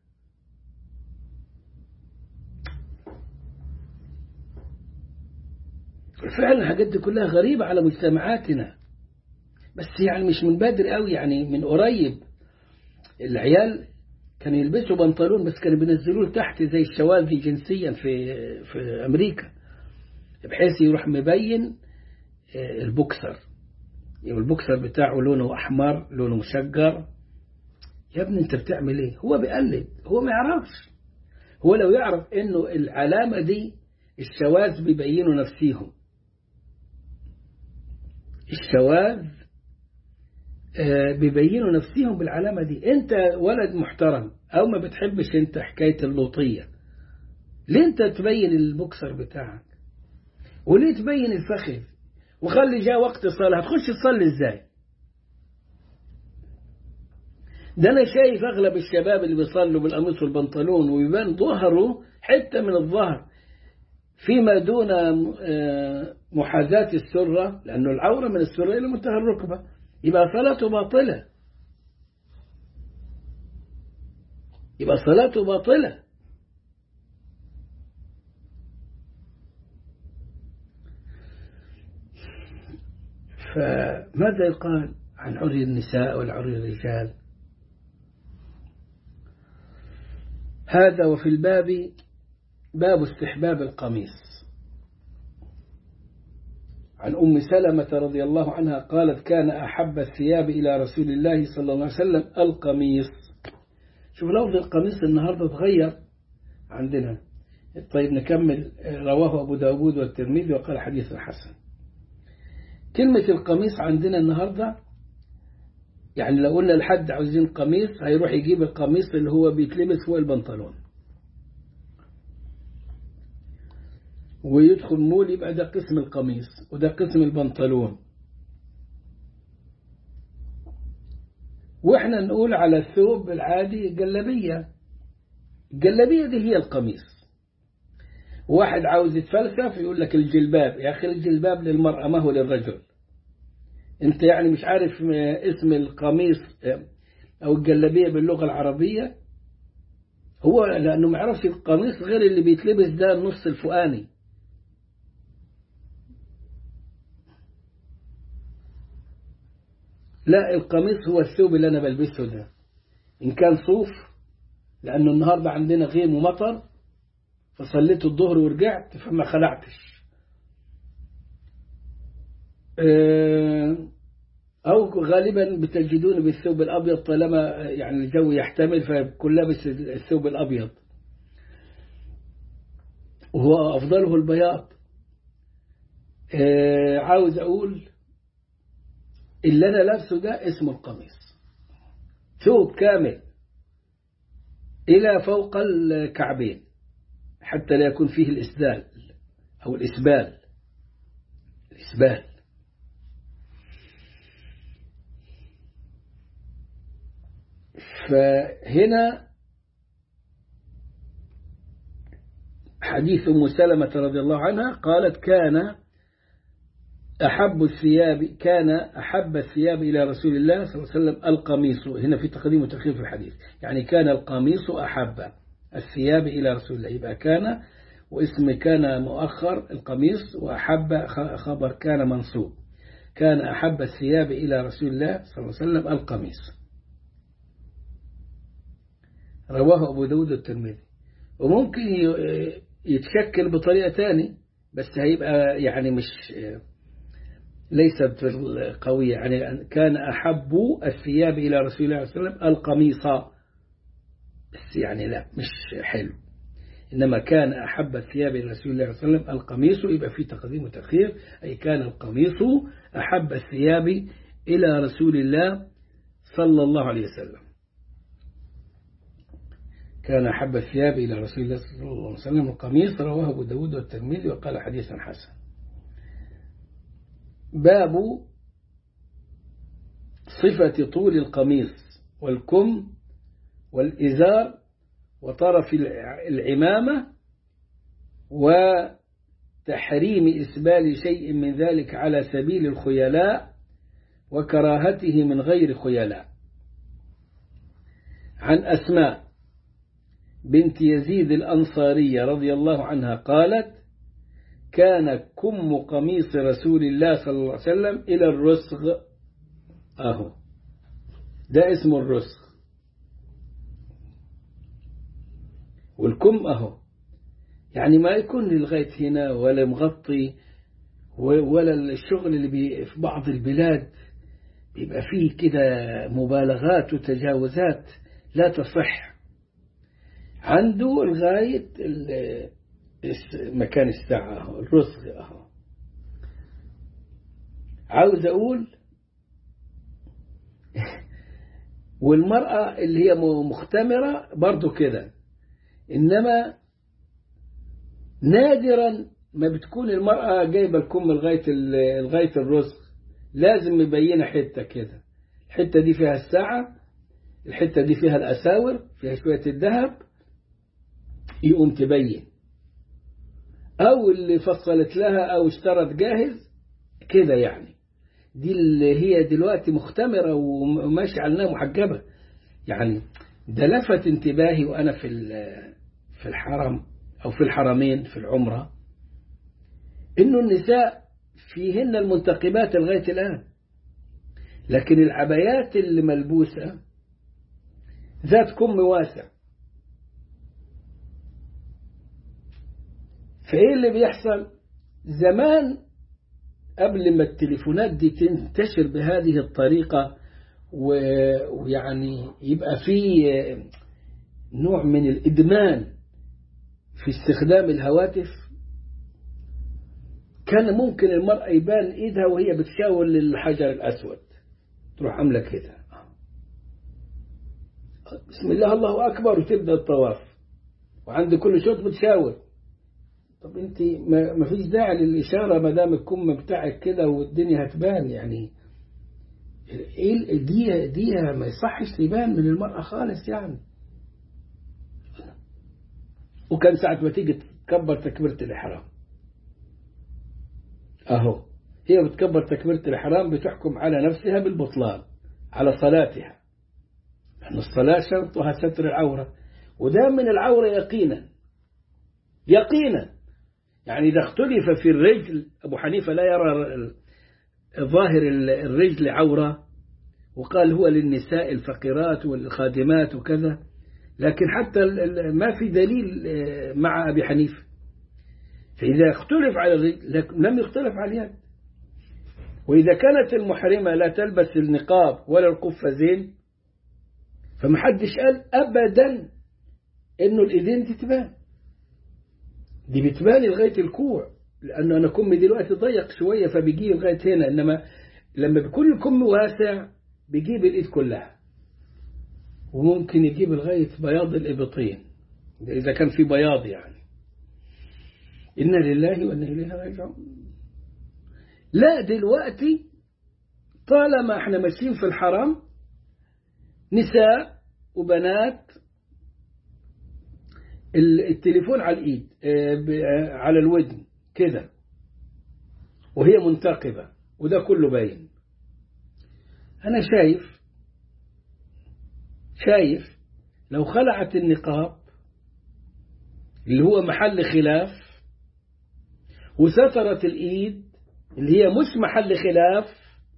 فعلا الحاجات دي كلها غريبة على مجتمعاتنا بس يعني مش من بدري قوي يعني من قريب العيال كانوا يلبسوا بنطلون بس كانوا بينزلوه تحت زي الشواذي جنسيا في في أمريكا بحيث يروح مبين البوكسر يبقى البوكسر بتاعه لونه أحمر لونه مشجر يا ابني انت بتعمل ايه هو بيقلد هو ما يعرفش هو لو يعرف انه العلامة دي الشواذ بيبينوا نفسيهم الشواذ بيبينوا نفسيهم بالعلامة دي انت ولد محترم او ما بتحبش انت حكاية اللوطية ليه انت تبين البوكسر بتاعك وليه تبين الفخذ وخلي جاء وقت الصلاة هتخش تصلي ازاي ده انا شايف اغلب الشباب اللي بيصلوا بالقميص والبنطلون ويبان ظهره حتة من الظهر فيما دون محاذاة السرة لأنه العورة من السرة إلى منتهى الركبة يبقى صلاته باطلة يبقى صلاته باطلة فماذا يقال عن عري النساء والعري الرجال هذا وفي الباب باب استحباب القميص عن أم سلمة رضي الله عنها قالت كان أحب الثياب إلى رسول الله صلى الله عليه وسلم القميص شوف لفظ القميص النهاردة تغير عندنا طيب نكمل رواه أبو داود والترمذي وقال حديث حسن كلمة القميص عندنا النهاردة يعني لو قلنا لحد عاوزين قميص هيروح يجيب القميص اللي هو بيتلبس فوق البنطلون ويدخل مول يبقى ده قسم القميص وده قسم البنطلون واحنا نقول على الثوب العادي الجلابية الجلابية دي هي القميص واحد عاوز يتفلسف يقول لك الجلباب يا أخي الجلباب للمرأة ما هو للرجل انت يعني مش عارف اسم القميص او الجلابية باللغة العربية هو لأنه ما يعرفش القميص غير اللي بيتلبس ده النص الفوقاني لا القميص هو الثوب اللي أنا بلبسه ده إن كان صوف لأنه النهاردة عندنا غيم ومطر فصليت الظهر ورجعت فما خلعتش أو غالبا بتجدون بالثوب الأبيض طالما يعني الجو يحتمل فكل لابس الثوب الأبيض وهو أفضله البياض عاوز أقول اللي أنا لابسه ده اسمه القميص ثوب كامل إلى فوق الكعبين حتى لا يكون فيه الإسدال أو الإسبال الإسبال فهنا حديث أم سلمة رضي الله عنها قالت كان أحب الثياب كان أحب الثياب إلى رسول الله صلى الله عليه وسلم القميص هنا في تقديم وتأخير في الحديث يعني كان القميص أحب الثياب إلى رسول الله يبقى كان واسم كان مؤخر القميص وأحب خبر كان منصوب كان أحب الثياب إلى رسول الله صلى الله عليه وسلم القميص رواه أبو داود الترمذي وممكن يتشكل بطريقة تاني بس هيبقى يعني مش ليست قوية يعني كان أحب الثياب إلى رسول الله صلى الله عليه وسلم القميص بس يعني لا مش حلو إنما كان أحب الثياب إلى رسول الله صلى الله عليه وسلم القميص يبقى في تقديم وتأخير أي كان القميص أحب الثياب إلى رسول الله صلى الله عليه وسلم كان أحب الثياب إلى رسول الله صلى الله عليه وسلم القميص رواه أبو داود والترمذي وقال حديثا حسن باب صفة طول القميص والكم والإزار وطرف العمامة وتحريم إسبال شيء من ذلك على سبيل الخيلاء وكراهته من غير خيلاء عن أسماء بنت يزيد الأنصارية رضي الله عنها قالت كان كم قميص رسول الله صلى الله عليه وسلم إلى الرسغ أهو ده اسمه الرسغ والكم أهو يعني ما يكون لغاية هنا ولا مغطي ولا الشغل اللي بي في بعض البلاد بيبقى فيه كده مبالغات وتجاوزات لا تصح عنده لغاية مكان الساعة أهو الرسغ أهو عاوز أقول والمرأة اللي هي مختمرة برضو كده إنما نادرا ما بتكون المرأة جايبة الكم لغاية لغاية الرزق لازم مبينة حتة كده الحتة دي فيها الساعة الحتة دي فيها الأساور فيها شوية الذهب يقوم تبين أو اللي فصلت لها أو اشترت جاهز كده يعني دي اللي هي دلوقتي مختمرة وماشية على انها محجبة يعني ده لفت انتباهي وأنا في في الحرم أو في الحرمين في العمرة إنه النساء فيهن المنتقبات لغاية الآن لكن العبايات اللي ملبوسة ذات كم واسع فإيه اللي بيحصل زمان قبل ما التليفونات دي تنتشر بهذه الطريقة ويعني يبقى في نوع من الإدمان في استخدام الهواتف كان ممكن المرأة يبان إيدها وهي بتشاور للحجر الأسود تروح عاملة كده بسم الله الله أكبر وتبدأ الطواف وعند كل شوط بتشاور طب انت ما فيش داعي للإشارة ما دام الكم بتاعك كده والدنيا هتبان يعني ايه دي دي ما يصحش تبان من المرأة خالص يعني وكان ساعة ما تيجي تكبر تكبيرة الإحرام أهو هي بتكبر تكبيرة الإحرام بتحكم على نفسها بالبطلان على صلاتها لأن الصلاة شرطها ستر العورة وده من العورة يقينا يقينا يعني إذا اختلف في الرجل أبو حنيفة لا يرى ظاهر الرجل عورة وقال هو للنساء الفقيرات والخادمات وكذا لكن حتى ما في دليل مع أبي حنيفة فإذا اختلف على الرجل لم يختلف على اليد وإذا كانت المحرمة لا تلبس النقاب ولا القفازين فمحدش قال أبدا إنه الإيدين دي تبان دي بتبان لغاية الكوع لأنه أنا كمي دلوقتي ضيق شوية فبيجي لغاية هنا إنما لما بيكون الكم واسع بيجيب الإيد كلها وممكن يجيب لغاية بياض الإبطين إذا كان في بياض يعني إنا لله وإنا إليه راجعون لا دلوقتي طالما احنا ماشيين في الحرم نساء وبنات التليفون على الإيد على الودن كده وهي منتقبة وده كله باين أنا شايف شايف لو خلعت النقاب اللي هو محل خلاف وسترت الإيد اللي هي مش محل خلاف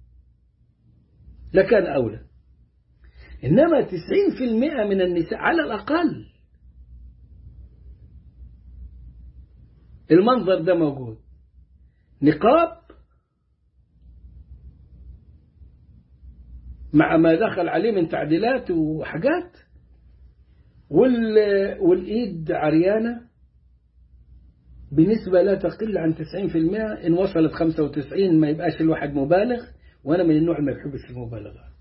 لكان أولى إنما تسعين في المئة من النساء على الأقل المنظر ده موجود نقاب مع ما دخل عليه من تعديلات وحاجات وال... والإيد عريانة بنسبة لا تقل عن 90% إن وصلت 95 ما يبقاش الواحد مبالغ وأنا من النوع اللي ما بيحبش المبالغات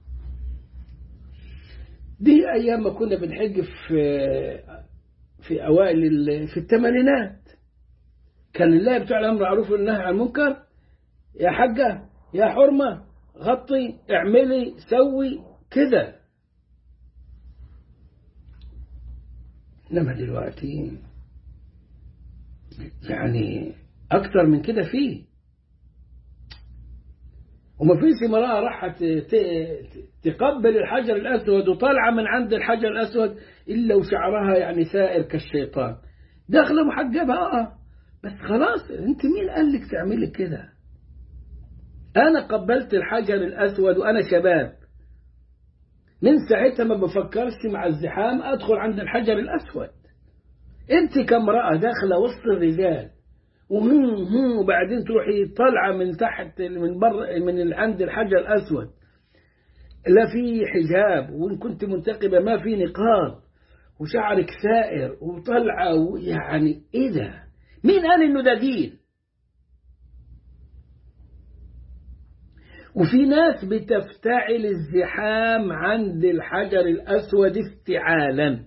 دي أيام ما كنا بنحج في في أوائل في الثمانينات كان الله بتوع الأمر معروف والنهي عن المنكر يا حاجة يا حرمة غطي اعملي سوي كده إنما دلوقتي يعني أكتر من كده فيه وما فيش امرأة راح تقبل الحجر الأسود وطالعة من عند الحجر الأسود إلا وشعرها يعني سائر كالشيطان داخلة محجبة آه بس خلاص أنت مين قال لك تعملي كده أنا قبلت الحجر الأسود وأنا شباب من ساعتها ما بفكرش مع الزحام أدخل عند الحجر الأسود أنت كامرأة داخلة وسط الرجال وبعدين تروحي طالعة من تحت من بر من عند الحجر الأسود لا في حجاب وإن كنت منتقبة ما في نقاب وشعرك سائر وطلعة يعني إيه ده؟ مين قال إنه ده دين؟ وفي ناس بتفتعل الزحام عند الحجر الأسود افتعالا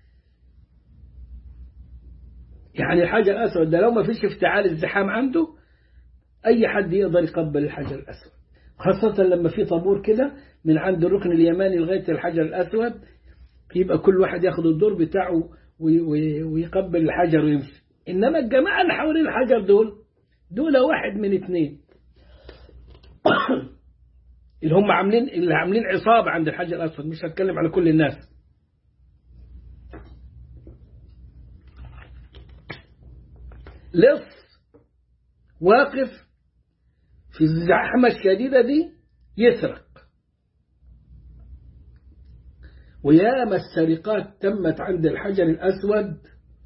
يعني الحجر الأسود ده لو ما فيش افتعال الزحام عنده أي حد يقدر يقبل الحجر الأسود خاصة لما في طابور كده من عند الركن اليماني لغاية الحجر الأسود يبقى كل واحد ياخد الدور بتاعه ويقبل الحجر ويمشي إنما الجماعة اللي حوالين الحجر دول دول واحد من اثنين اللي هم عاملين اللي عاملين عصابة عند الحجر الأسود مش هتكلم على كل الناس لص واقف في الزحمة الشديدة دي يسرق وياما السرقات تمت عند الحجر الأسود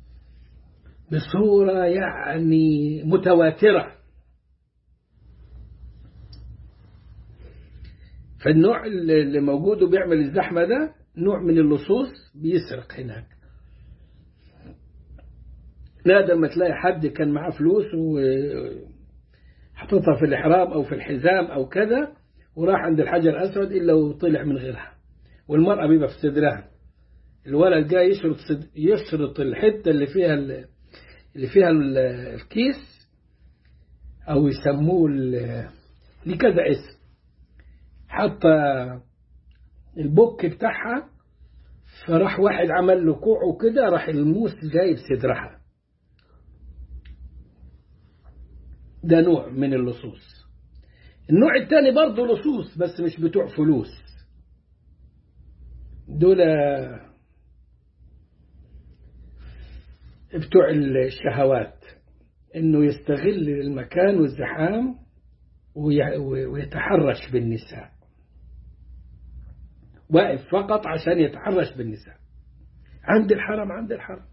بصورة يعني متواترة فالنوع اللي موجود وبيعمل الزحمة ده نوع من اللصوص بيسرق هناك نادر ما تلاقي حد كان معاه فلوس وحطتها في الإحرام أو في الحزام أو كذا وراح عند الحجر الأسود إلا وطلع من غيرها والمرأة بيبقى في صدرها الولد جاي يشرط صد... يشرط الحتة اللي فيها ال... اللي فيها ال... الكيس أو يسموه ال... ليه كذا اسم حتى البوك بتاعها فراح واحد عمل له كوعه كده راح الموس جايب صدرها ده نوع من اللصوص النوع الثاني برضه لصوص بس مش بتوع فلوس دول بتوع الشهوات انه يستغل المكان والزحام ويتحرش بالنساء واقف فقط عشان يتحرش بالنساء عند الحرم عند الحرم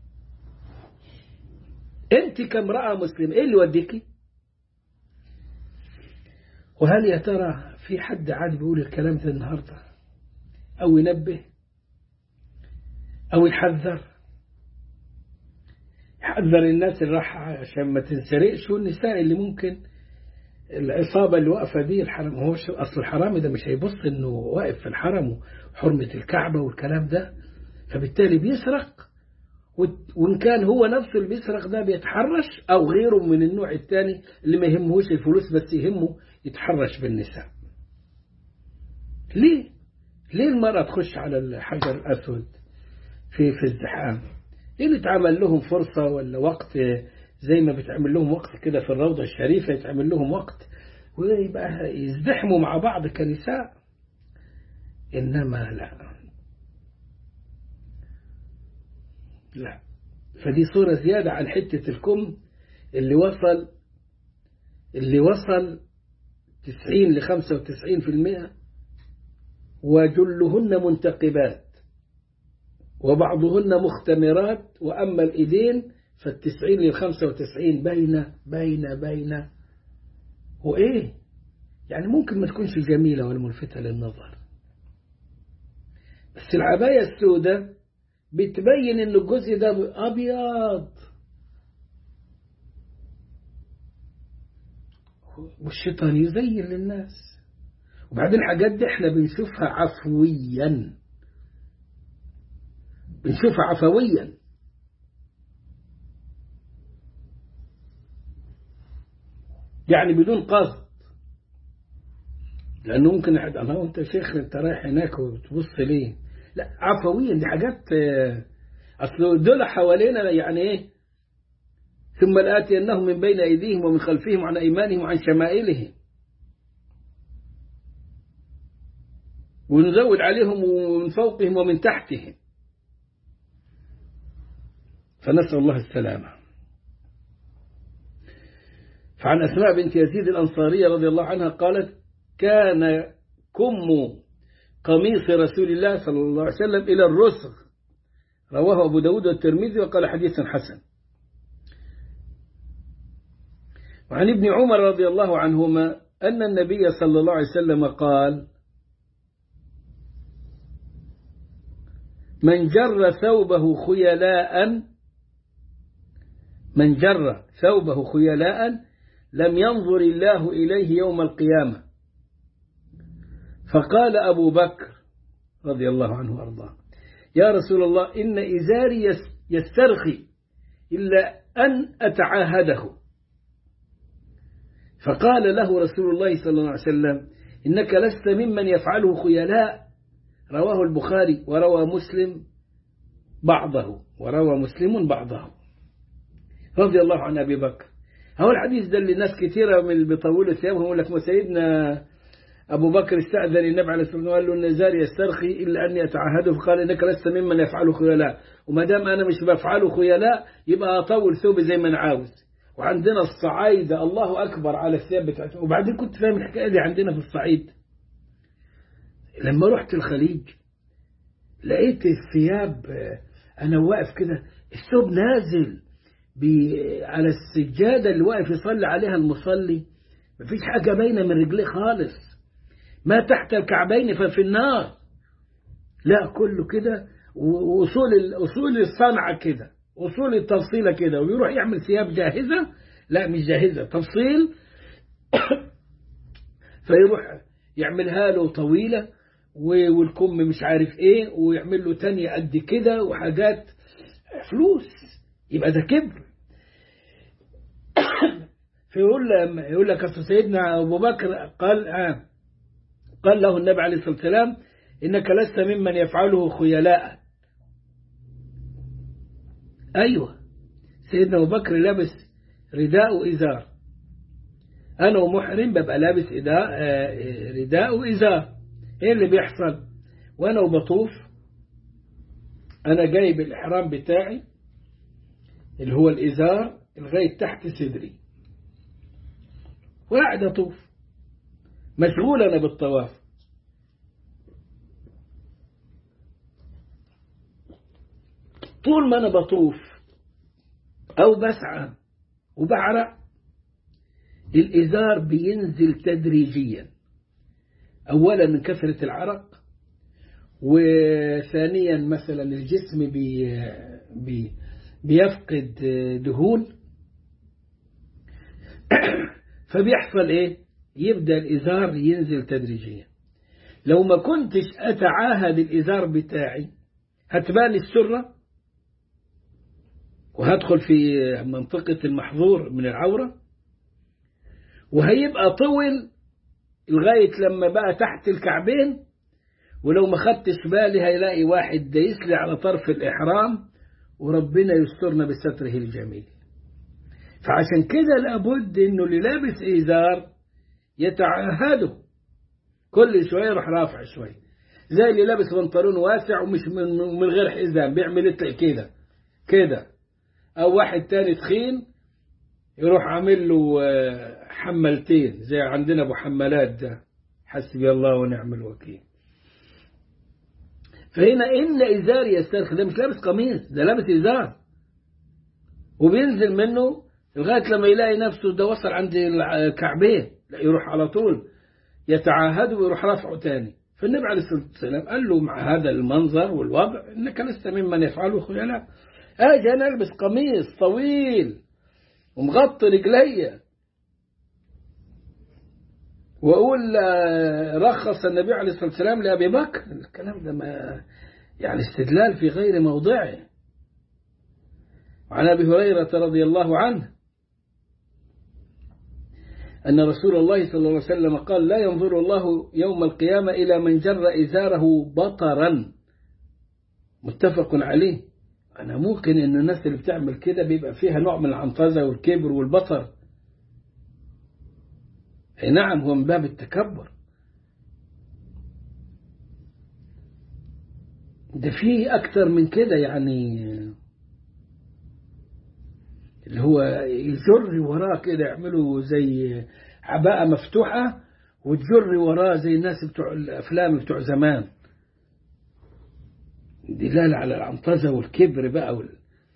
انت كامرأة مسلمة ايه اللي وديكي وهل يا ترى في حد عاد بيقول الكلام ده النهارده او ينبه او يحذر يحذر الناس اللي راح عشان ما تنسرقش والنساء اللي ممكن العصابة اللي واقفة دي الحرم هو أصل الحرامي ده مش هيبص إنه واقف في الحرم وحرمة الكعبة والكلام ده فبالتالي بيسرق وإن كان هو نفسه اللي بيسرق ده بيتحرش أو غيره من النوع الثاني اللي ما يهمهوش الفلوس بس يهمه يتحرش بالنساء ليه؟ ليه المرأة تخش على الحجر الأسود في في الزحام؟ ليه اللي اتعمل لهم فرصة ولا وقت زي ما بتعمل لهم وقت كده في الروضة الشريفة يتعمل لهم وقت ويبقى يزدحموا مع بعض كنساء إنما لا لا فدي صورة زيادة عن حتة الكم اللي وصل اللي وصل 90 ل 95% وجلهن منتقبات وبعضهن مختمرات وأما الإيدين فالتسعين للخمسة وتسعين بين بين بين وإيه يعني ممكن ما تكونش جميلة ولا ملفتة للنظر بس العباية السوداء بتبين ان الجزء ده ابيض والشيطان يزين للناس وبعدين الحاجات دي احنا بنشوفها عفويا بنشوفها عفويا يعني بدون قصد لأنه ممكن أحد الله أنت شيخ أنت رايح هناك وتبص ليه لا عفويا دي حاجات أصل دول حوالينا يعني إيه ثم لآتينهم من بين أيديهم ومن خلفهم وعن أيمانهم وعن شمائلهم ونزود عليهم ومن فوقهم ومن تحتهم فنسأل الله السلامة فعن أسماء بنت يزيد الأنصارية رضي الله عنها قالت كان كم قميص رسول الله صلى الله عليه وسلم إلى الرسغ رواه أبو داود والترمذي وقال حديث حسن وعن ابن عمر رضي الله عنهما أن النبي صلى الله عليه وسلم قال من جر ثوبه خيلاء من جر ثوبه خيلاء لم ينظر الله إليه يوم القيامة فقال أبو بكر رضي الله عنه وأرضاه يا رسول الله إن إزاري يسترخي إلا أن أتعاهده فقال له رسول الله صلى الله عليه وسلم إنك لست ممن يفعله خيلاء رواه البخاري وروى مسلم بعضه وروى مسلم بعضه رضي الله عن أبي بكر هو الحديث ده اللي ناس كثيرة من اللي بيطولوا ثيابهم يقول لك ما سيدنا أبو بكر استأذن النبي عليه الصلاة والسلام وقال له إن زار يسترخي إلا أني أتعهده فقال إنك لست ممن يفعله خيلاء وما دام أنا مش بفعله خيلاء يبقى أطول ثوبي زي ما أنا عاوز وعندنا الصعايدة الله أكبر على الثياب بتاعتهم وبعدين كنت فاهم الحكاية دي عندنا في الصعيد لما رحت الخليج لقيت الثياب أنا واقف كده الثوب نازل على السجادة اللي واقف يصلي عليها المصلي مفيش حاجة باينة من رجليه خالص ما تحت الكعبين ففي النار لا كله كده وأصول أصول الصنعة كده أصول التفصيلة كده ويروح يعمل ثياب جاهزة لا مش جاهزة تفصيل فيروح يعملها له طويلة والكم مش عارف ايه ويعمل له تانية قد كده وحاجات فلوس يبقى ده كبر فيقول يقول لك اصل سيدنا ابو بكر قال آه قال له النبي عليه الصلاه والسلام انك لست ممن يفعله خيلاء ايوه سيدنا ابو بكر لابس رداء وازار انا ومحرم ببقى لابس رداء وازار ايه اللي بيحصل وانا وبطوف انا جايب الاحرام بتاعي اللي هو الازار لغايه تحت صدري وقاعد اطوف مشغول انا بالطواف طول ما انا بطوف او بسعى وبعرق الازار بينزل تدريجيا أولا من كثرة العرق وثانيا مثلا الجسم بي بي بيفقد دهون فبيحصل ايه يبدأ الإزار ينزل تدريجيا لو ما كنتش أتعاهد الإزار بتاعي هتبان السرة وهدخل في منطقة المحظور من العورة وهيبقى طول لغاية لما بقى تحت الكعبين ولو ما خدتش بالي هيلاقي واحد دايس لي على طرف الإحرام وربنا يسترنا بستره الجميل فعشان كده لابد انه اللي لابس إزار يتعهده كل شوية يروح رافع شوية زي اللي لابس بنطلون واسع ومش من, من غير حزام بيعمل كده كده او واحد تاني تخين يروح عامل له حملتين زي عندنا ابو حمالات ده حسبي الله ونعم الوكيل فهنا ان ازار يسترخي ده مش لابس قميص ده لابس ازار وبينزل منه لغايه لما يلاقي نفسه ده وصل عند الكعبين لا يروح على طول يتعاهد ويروح رافعه تاني فالنبي عليه الصلاه والسلام قال له مع هذا المنظر والوضع انك لست ممن يفعله خيلاء اجي انا البس قميص طويل ومغطي رجليا واقول رخص النبي عليه الصلاه والسلام لابي بكر الكلام ده ما يعني استدلال في غير موضعه وعن ابي هريره رضي الله عنه أن رسول الله صلى الله عليه وسلم قال لا ينظر الله يوم القيامة إلى من جر إزاره بطرا متفق عليه أنا ممكن أن الناس اللي بتعمل كده بيبقى فيها نوع من العنطزة والكبر والبطر أي نعم هو من باب التكبر ده في أكتر من كده يعني اللي هو يجر وراه كده يعملوا زي عباءة مفتوحة وتجر وراه زي الناس بتوع الأفلام بتوع زمان دلالة على العنطزة والكبر بقى وال...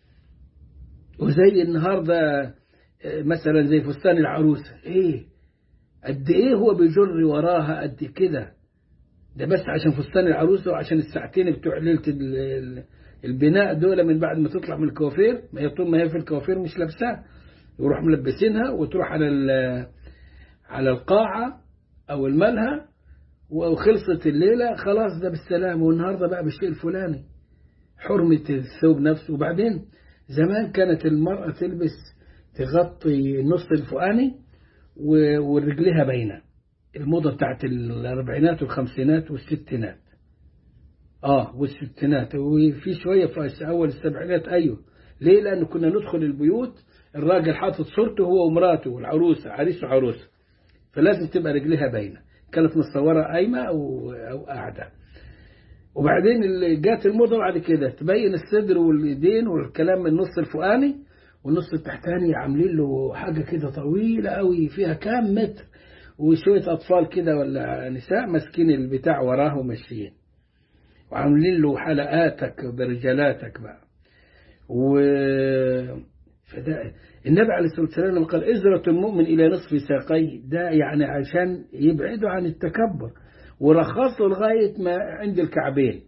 وزي النهاردة مثلا زي فستان العروسة ايه قد ايه هو بيجر وراها قد كده ده بس عشان فستان العروسة وعشان الساعتين بتوع ليلة البناء دول من بعد ما تطلع من الكوافير ما هي طول ما هي في الكوافير مش لابساها يروح ملبسينها وتروح على على القاعة أو الملهى وخلصت الليلة خلاص ده بالسلام والنهاردة بقى بالشيء الفلاني حرمة الثوب نفسه وبعدين زمان كانت المرأة تلبس تغطي النص الفوقاني ورجلها باينة الموضة بتاعت الأربعينات والخمسينات والستينات اه والستينات وفي شوية في أول السبعينات أيوه ليه لأنه كنا ندخل البيوت الراجل حاطط صورته هو ومراته والعروسة عريس وعروسة فلازم تبقى رجلها باينة كانت متصورة قايمة أو, أو قاعدة وبعدين اللي جات الموضة بعد كده تبين الصدر واليدين والكلام من النص الفوقاني والنص التحتاني عاملين له حاجة كده طويلة قوي فيها كام متر وشوية أطفال كده ولا نساء ماسكين البتاع وراه وماشيين وعاملين له حلقاتك برجالاتك بقى و فده النبي عليه الصلاة والسلام لما قال إزرة المؤمن إلى نصف ساقيه ده يعني عشان يبعدوا عن التكبر ورخصوا لغاية ما عند الكعبين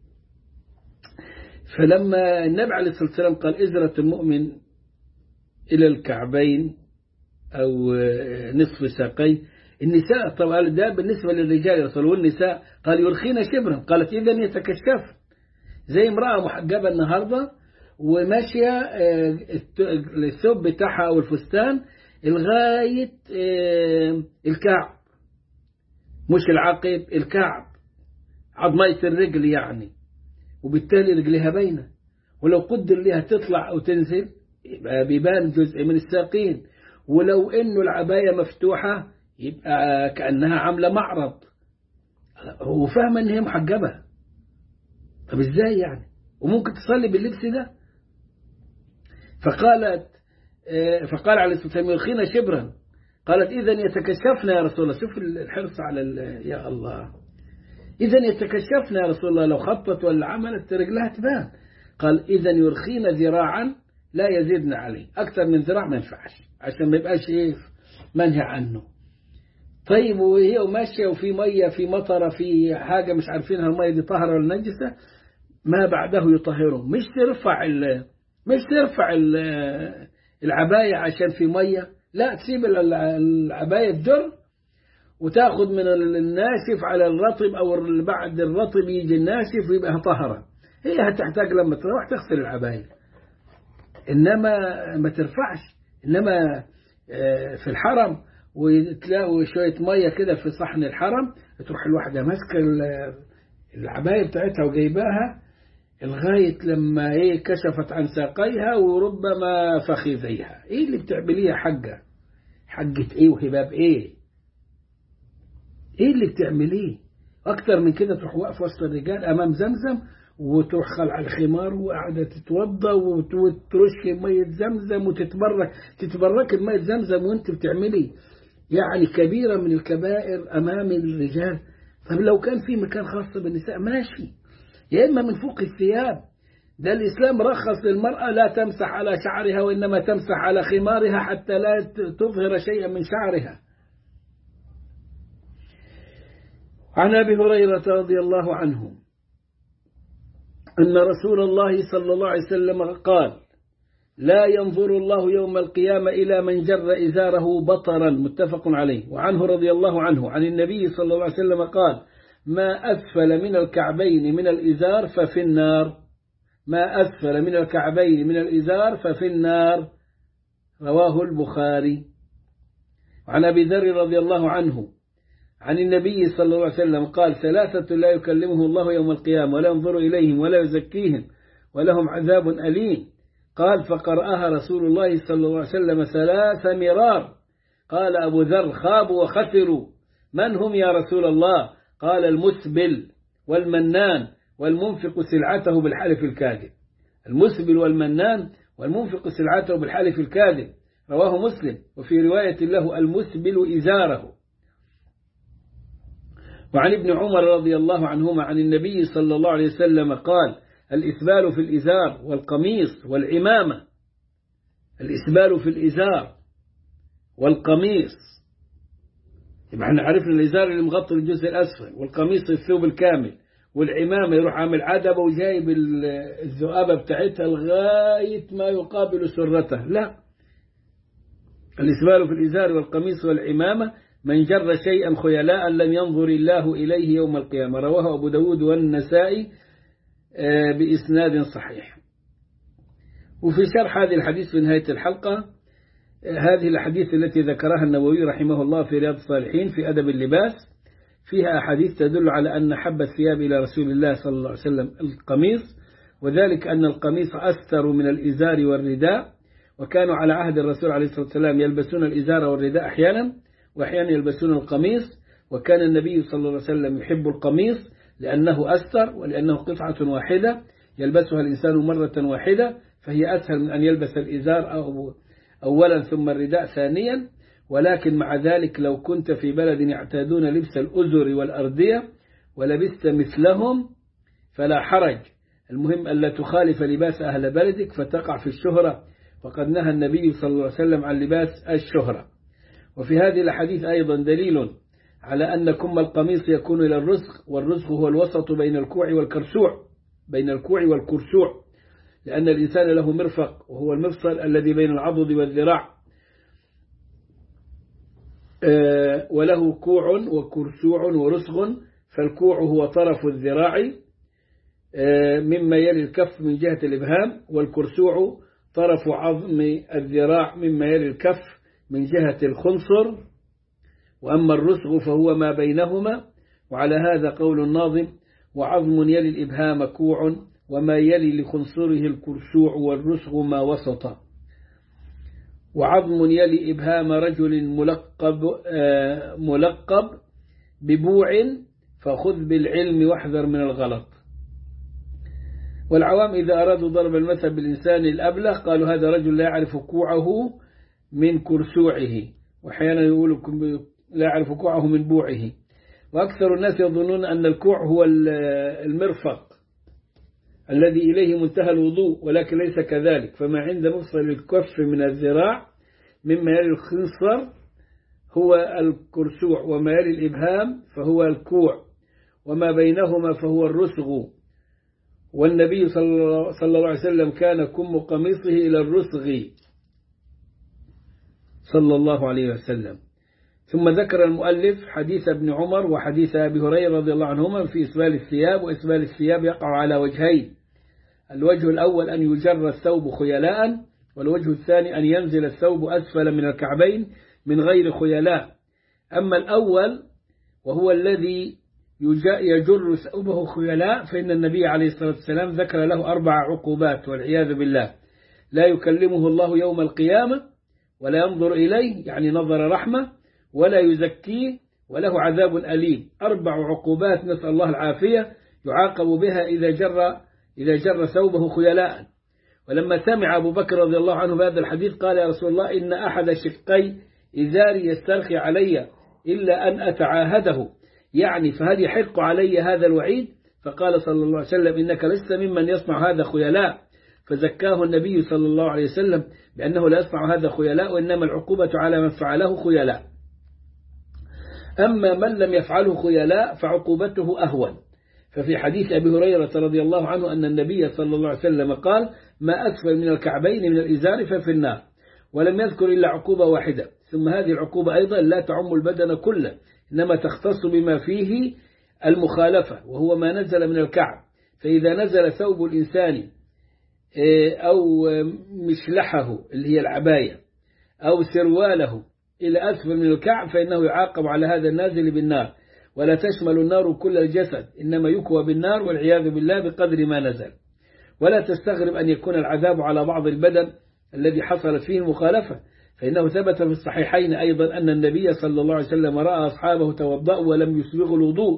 فلما النبي عليه الصلاة والسلام قال إزرة المؤمن إلى الكعبين أو نصف ساقيه النساء طبعا ده بالنسبة للرجال يصل والنساء قال يرخين شبرا قالت إذا يتكشف زي امرأة محجبة النهاردة وماشية الثوب بتاعها أو الفستان لغاية الكعب مش العقب الكعب عظمية الرجل يعني وبالتالي رجلها باينة ولو قدر لها تطلع أو تنزل يبقى بيبان جزء من الساقين ولو إنه العباية مفتوحة يبقى كأنها عاملة معرض هو فاهم إن هي محجبة طب إزاي يعني وممكن تصلي باللبس ده فقالت فقال عليه الصلاة والسلام يرخينا شبرا قالت إذا يتكشفنا يا رسول الله شوف الحرص على يا الله إذا يتكشفنا يا رسول الله لو خطت ولا عملت رجلها تبان قال إذا يرخينا ذراعا لا يزيدنا عليه أكثر من ذراع ما ينفعش عشان ما يبقاش إيه منهي عنه طيب وهي وماشية وفي مية في مطرة في حاجة مش عارفينها المية دي طهرة ولا نجسة ما بعده يطهره مش ترفع ال مش ترفع ال العباية عشان في مية لا تسيب العباية تجر وتاخذ من الناشف على الرطب أو بعد الرطب يجي الناشف ويبقى طهرة هي هتحتاج لما تروح تغسل العباية إنما ما ترفعش إنما في الحرم وتلاقوا شوية مية كده في صحن الحرم تروح الواحدة ماسكة العباية بتاعتها وجايباها لغاية لما ايه كشفت عن ساقيها وربما فخذيها ايه اللي بتعمليها حجة حجة ايه وهباب ايه ايه اللي بتعمليه اكتر من كده تروح واقفة وسط الرجال امام زمزم وتروح خلع الخمار وقاعدة تتوضى وترش مية زمزم وتتبرك تتبرك بمية زمزم وانت بتعملي يعني كبيرة من الكبائر أمام الرجال طب لو كان في مكان خاص بالنساء ماشي يا إما من فوق الثياب ده الإسلام رخص للمرأة لا تمسح على شعرها وإنما تمسح على خمارها حتى لا تظهر شيئا من شعرها عن أبي هريرة رضي الله عنه أن رسول الله صلى الله عليه وسلم قال لا ينظر الله يوم القيامة إلى من جر إزاره بطرا متفق عليه وعنه رضي الله عنه عن النبي صلى الله عليه وسلم قال ما أسفل من الكعبين من الإزار ففي النار ما أسفل من الكعبين من الإزار ففي النار رواه البخاري وعن أبي ذر رضي الله عنه عن النبي صلى الله عليه وسلم قال ثلاثة لا يكلمه الله يوم القيامة ولا ينظر إليهم ولا يزكيهم ولهم عذاب أليم قال فقرأها رسول الله صلى الله عليه وسلم ثلاث مرار قال أبو ذر خابوا وخسروا من هم يا رسول الله قال المسبل والمنان والمنفق سلعته بالحلف الكاذب المسبل والمنان والمنفق سلعته بالحلف الكاذب رواه مسلم وفي رواية له المسبل إزاره وعن ابن عمر رضي الله عنهما عن النبي صلى الله عليه وسلم قال الإسبال في الإزار والقميص والعمامة الإسبال في الإزار والقميص يبقى احنا عرفنا الإزار اللي مغطي الجزء الأسفل والقميص الثوب الكامل والعمامة يروح عامل عدبة وجايب الذؤابة بتاعتها لغاية ما يقابل سرته لا الإسبال في الإزار والقميص والعمامة من جر شيئا خيلاء لم ينظر الله إليه يوم القيامة رواه أبو داود والنسائي بإسناد صحيح وفي شرح هذه الحديث في نهاية الحلقة هذه الحديث التي ذكرها النووي رحمه الله في رياض الصالحين في أدب اللباس فيها أحاديث تدل على أن حب الثياب إلى رسول الله صلى الله عليه وسلم القميص وذلك أن القميص أستر من الإزار والرداء وكانوا على عهد الرسول عليه الصلاة والسلام يلبسون الإزار والرداء أحيانا وأحيانا يلبسون القميص وكان النبي صلى الله عليه وسلم يحب القميص لأنه أستر ولأنه قطعة واحدة يلبسها الإنسان مرة واحدة فهي أسهل من أن يلبس الإزار أو أولا ثم الرداء ثانيا ولكن مع ذلك لو كنت في بلد يعتادون لبس الأزر والأردية ولبست مثلهم فلا حرج المهم ألا تخالف لباس أهل بلدك فتقع في الشهرة وقد نهى النبي صلى الله عليه وسلم عن لباس الشهرة وفي هذه الحديث أيضا دليل على أن كم القميص يكون إلى الرزق والرزق هو الوسط بين الكوع والكرسوع بين الكوع والكرسوع لأن الإنسان له مرفق وهو المفصل الذي بين العضد والذراع وله كوع وكرسوع ورسغ فالكوع هو طرف الذراع مما يلي الكف من جهة الإبهام والكرسوع طرف عظم الذراع مما يلي الكف من جهة الخنصر وأما الرسغ فهو ما بينهما وعلى هذا قول الناظم وعظم يلي الإبهام كوع وما يلي لخنصره الكرسوع والرسغ ما وسط وعظم يلي إبهام رجل ملقب ملقب ببوع فخذ بالعلم واحذر من الغلط والعوام إذا أرادوا ضرب المثل بالإنسان الأبله قالوا هذا رجل لا يعرف كوعه من كرسوعه وأحيانا يقولوا لا يعرف كوعه من بوعه وأكثر الناس يظنون أن الكوع هو المرفق الذي إليه منتهى الوضوء ولكن ليس كذلك فما عند مفصل الكف من الذراع مما يلي الخنصر هو الكرسوع وما يلي الإبهام فهو الكوع وما بينهما فهو الرسغ والنبي صلى الله عليه وسلم كان كم قميصه إلى الرسغ صلى الله عليه وسلم ثم ذكر المؤلف حديث ابن عمر وحديث أبي هريرة رضي الله عنهما في إسبال الثياب وإسبال الثياب يقع على وجهين الوجه الأول أن يجر الثوب خيلاء والوجه الثاني أن ينزل الثوب أسفل من الكعبين من غير خيلاء أما الأول وهو الذي يجر ثوبه خيلاء فإن النبي عليه الصلاة والسلام ذكر له أربع عقوبات والعياذ بالله لا يكلمه الله يوم القيامة ولا ينظر إليه يعني نظر رحمة ولا يزكيه وله عذاب أليم أربع عقوبات نسأل الله العافية يعاقب بها إذا جر إذا جر ثوبه خيلاء ولما سمع أبو بكر رضي الله عنه بهذا الحديث قال يا رسول الله إن أحد شقي إزاري يسترخي علي إلا أن أتعاهده يعني فهل يحق علي هذا الوعيد فقال صلى الله عليه وسلم إنك لست ممن يصنع هذا خيلاء فزكاه النبي صلى الله عليه وسلم بأنه لا يصنع هذا خيلاء وإنما العقوبة على من فعله خيلاء أما من لم يفعله خيلاء فعقوبته أهون ففي حديث أبي هريرة رضي الله عنه أن النبي صلى الله عليه وسلم قال ما أسفل من الكعبين من الإزار ففي النار ولم يذكر إلا عقوبة واحدة ثم هذه العقوبة أيضا لا تعم البدن كله إنما تختص بما فيه المخالفة وهو ما نزل من الكعب فإذا نزل ثوب الإنسان أو مشلحه اللي هي العباية أو سرواله إلى أسفل من الكعب فإنه يعاقب على هذا النازل بالنار ولا تشمل النار كل الجسد إنما يكوى بالنار والعياذ بالله بقدر ما نزل ولا تستغرب أن يكون العذاب على بعض البدن الذي حصلت فيه المخالفة فإنه ثبت في الصحيحين أيضا أن النبي صلى الله عليه وسلم رأى أصحابه توضأوا ولم يسبغوا الوضوء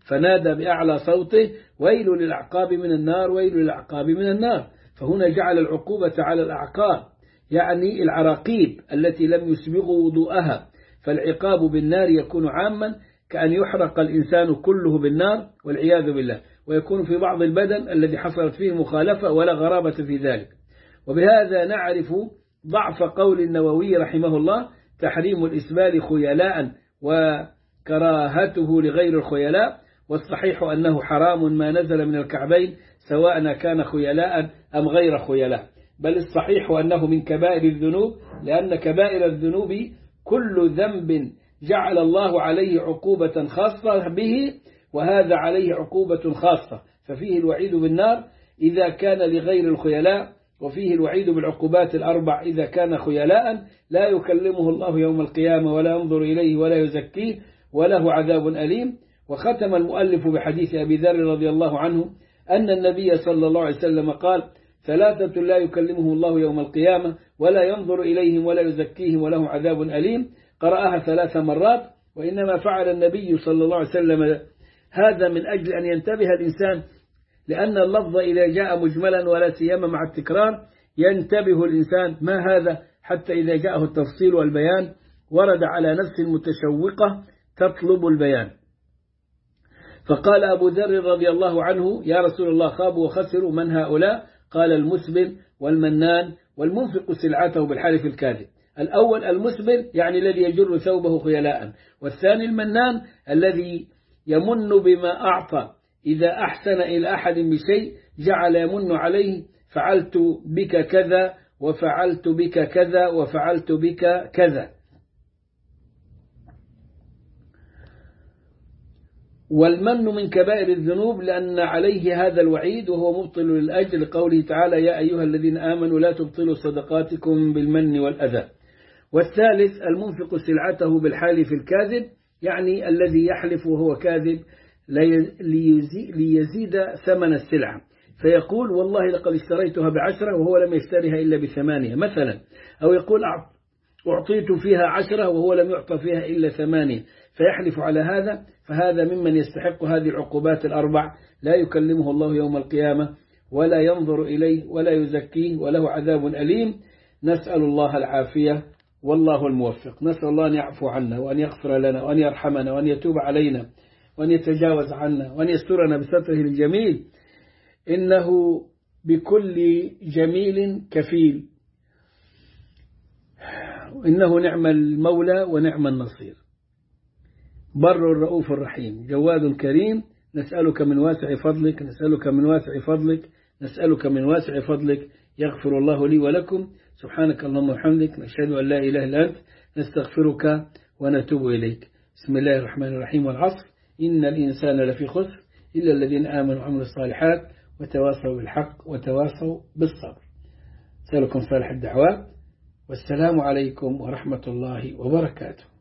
فنادى بأعلى صوته ويل للأعقاب من النار ويل للأعقاب من النار فهنا جعل العقوبة على الأعقاب يعني العراقيب التي لم يسبغوا وضوءها فالعقاب بالنار يكون عاما كأن يحرق الإنسان كله بالنار والعياذ بالله ويكون في بعض البدن الذي حصلت فيه مخالفة ولا غرابة في ذلك وبهذا نعرف ضعف قول النووي رحمه الله تحريم الإسبال خيلاء وكراهته لغير الخيلاء والصحيح أنه حرام ما نزل من الكعبين سواء كان خيلاء أم غير خيلاء بل الصحيح أنه من كبائر الذنوب لأن كبائر الذنوب كل ذنب جعل الله عليه عقوبة خاصة به وهذا عليه عقوبة خاصة ففيه الوعيد بالنار إذا كان لغير الخيلاء وفيه الوعيد بالعقوبات الأربع إذا كان خيلاء لا يكلمه الله يوم القيامة ولا ينظر إليه ولا يزكيه وله عذاب أليم وختم المؤلف بحديث أبي ذر رضي الله عنه أن النبي صلى الله عليه وسلم قال ثلاثة لا يكلمهم الله يوم القيامة ولا ينظر إليهم ولا يزكيهم وله عذاب أليم قرأها ثلاث مرات وإنما فعل النبي صلى الله عليه وسلم هذا من أجل أن ينتبه الإنسان لأن اللفظ إذا جاء مجملا ولا سيما مع التكرار ينتبه الإنسان ما هذا حتى إذا جاءه التفصيل والبيان ورد على نفس المتشوقة تطلب البيان فقال أبو ذر رضي الله عنه يا رسول الله خابوا وخسروا من هؤلاء قال المسبل والمنان والمنفق سلعته بالحلف الكاذب الأول المسبل يعني الذي يجر ثوبه خيلاء والثاني المنان الذي يمن بما أعطى إذا أحسن إلى أحد بشيء جعل يمن عليه فعلت بك كذا وفعلت بك كذا وفعلت بك كذا والمن من كبائر الذنوب لأن عليه هذا الوعيد وهو مبطل للأجل قوله تعالى يا أيها الذين آمنوا لا تبطلوا صدقاتكم بالمن والأذى والثالث المنفق سلعته بالحالف الكاذب يعني الذي يحلف وهو كاذب ليزيد ثمن السلعة فيقول والله لقد اشتريتها بعشرة وهو لم يشتريها إلا بثمانية مثلا أو يقول أعطيت فيها عشرة وهو لم يعطى فيها إلا ثمانية فيحلف على هذا فهذا ممن يستحق هذه العقوبات الأربع لا يكلمه الله يوم القيامة ولا ينظر إليه ولا يزكيه وله عذاب أليم نسأل الله العافية والله الموفق نسأل الله أن يعفو عنا وأن يغفر لنا وأن يرحمنا وأن يتوب علينا وأن يتجاوز عنا وأن يسترنا بستره الجميل إنه بكل جميل كفيل إنه نعم المولى ونعم النصير بر الرؤوف الرحيم جواد كريم نسألك من واسع فضلك نسألك من واسع فضلك نسألك من واسع فضلك يغفر الله لي ولكم سبحانك اللهم وبحمدك نشهد أن لا إله إلا أنت نستغفرك ونتوب إليك بسم الله الرحمن الرحيم والعصر إن الإنسان لفي خسر إلا الذين آمنوا وعملوا الصالحات وتواصوا بالحق وتواصوا بالصبر سألكم صالح الدعوات والسلام عليكم ورحمة الله وبركاته